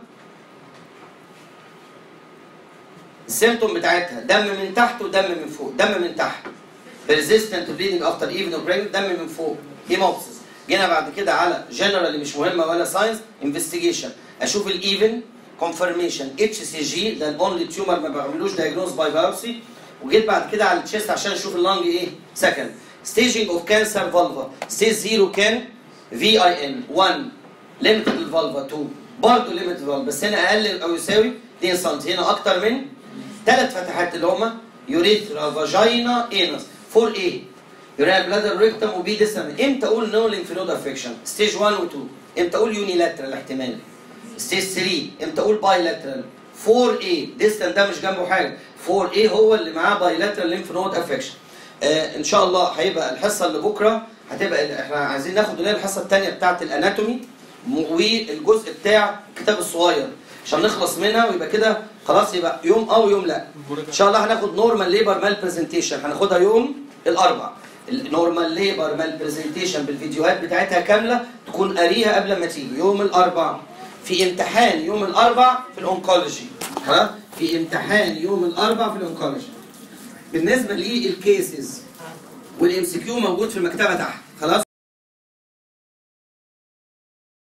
A: السيمتوم بتاعتها دم من تحت ودم من فوق دم من تحت persistent bleeding after even of pregnant دم من فوق هيموبسيس جينا بعد كده على جنرال مش مهمه ولا ساينس انفستيجيشن اشوف الايفن كونفرميشن اتش سي جي ده الاونلي تيومر ما بعملوش دايجنوز باي بايوبسي وجيت بعد كده على التشيست عشان اشوف اللنج ايه سكند staging of cancer vulva stage 0 كان في اي ان 1 limited الفالفا 2 برضه limited الفالفا بس هنا اقل او يساوي 2 سم هنا اكتر من ثلاث فتحات اللي هما يوريثرا فاجينا انس 4 ايه يوريا بلادر ريكتم وبي ديسم امتى اقول نو لينفينود افكشن ستيج 1 و 2 امتى اقول يونيلاترال احتمال ستيج 3 امتى اقول بايلاترال 4 ايه ديستال ده مش جنبه حاجه 4 ايه هو اللي معاه بايلاترال لينفينود افكشن آه ان شاء الله هيبقى الحصه اللي بكره هتبقى احنا عايزين ناخد اللي هي الحصه الثانيه بتاعه الاناتومي والجزء بتاع الكتاب الصغير عشان نخلص منها ويبقى كده خلاص يبقى يوم اه ويوم لا ان شاء الله هناخد نورمال ليبر مال برزنتيشن هناخدها يوم الاربع النورمال ليبر مال برزنتيشن بالفيديوهات بتاعتها كامله تكون قاريها قبل ما تيجي يوم الاربع في امتحان يوم الاربع في الاونكولوجي ها في امتحان يوم الاربع في الاونكولوجي بالنسبه للكيسز والام سي كيو موجود في المكتبه تحت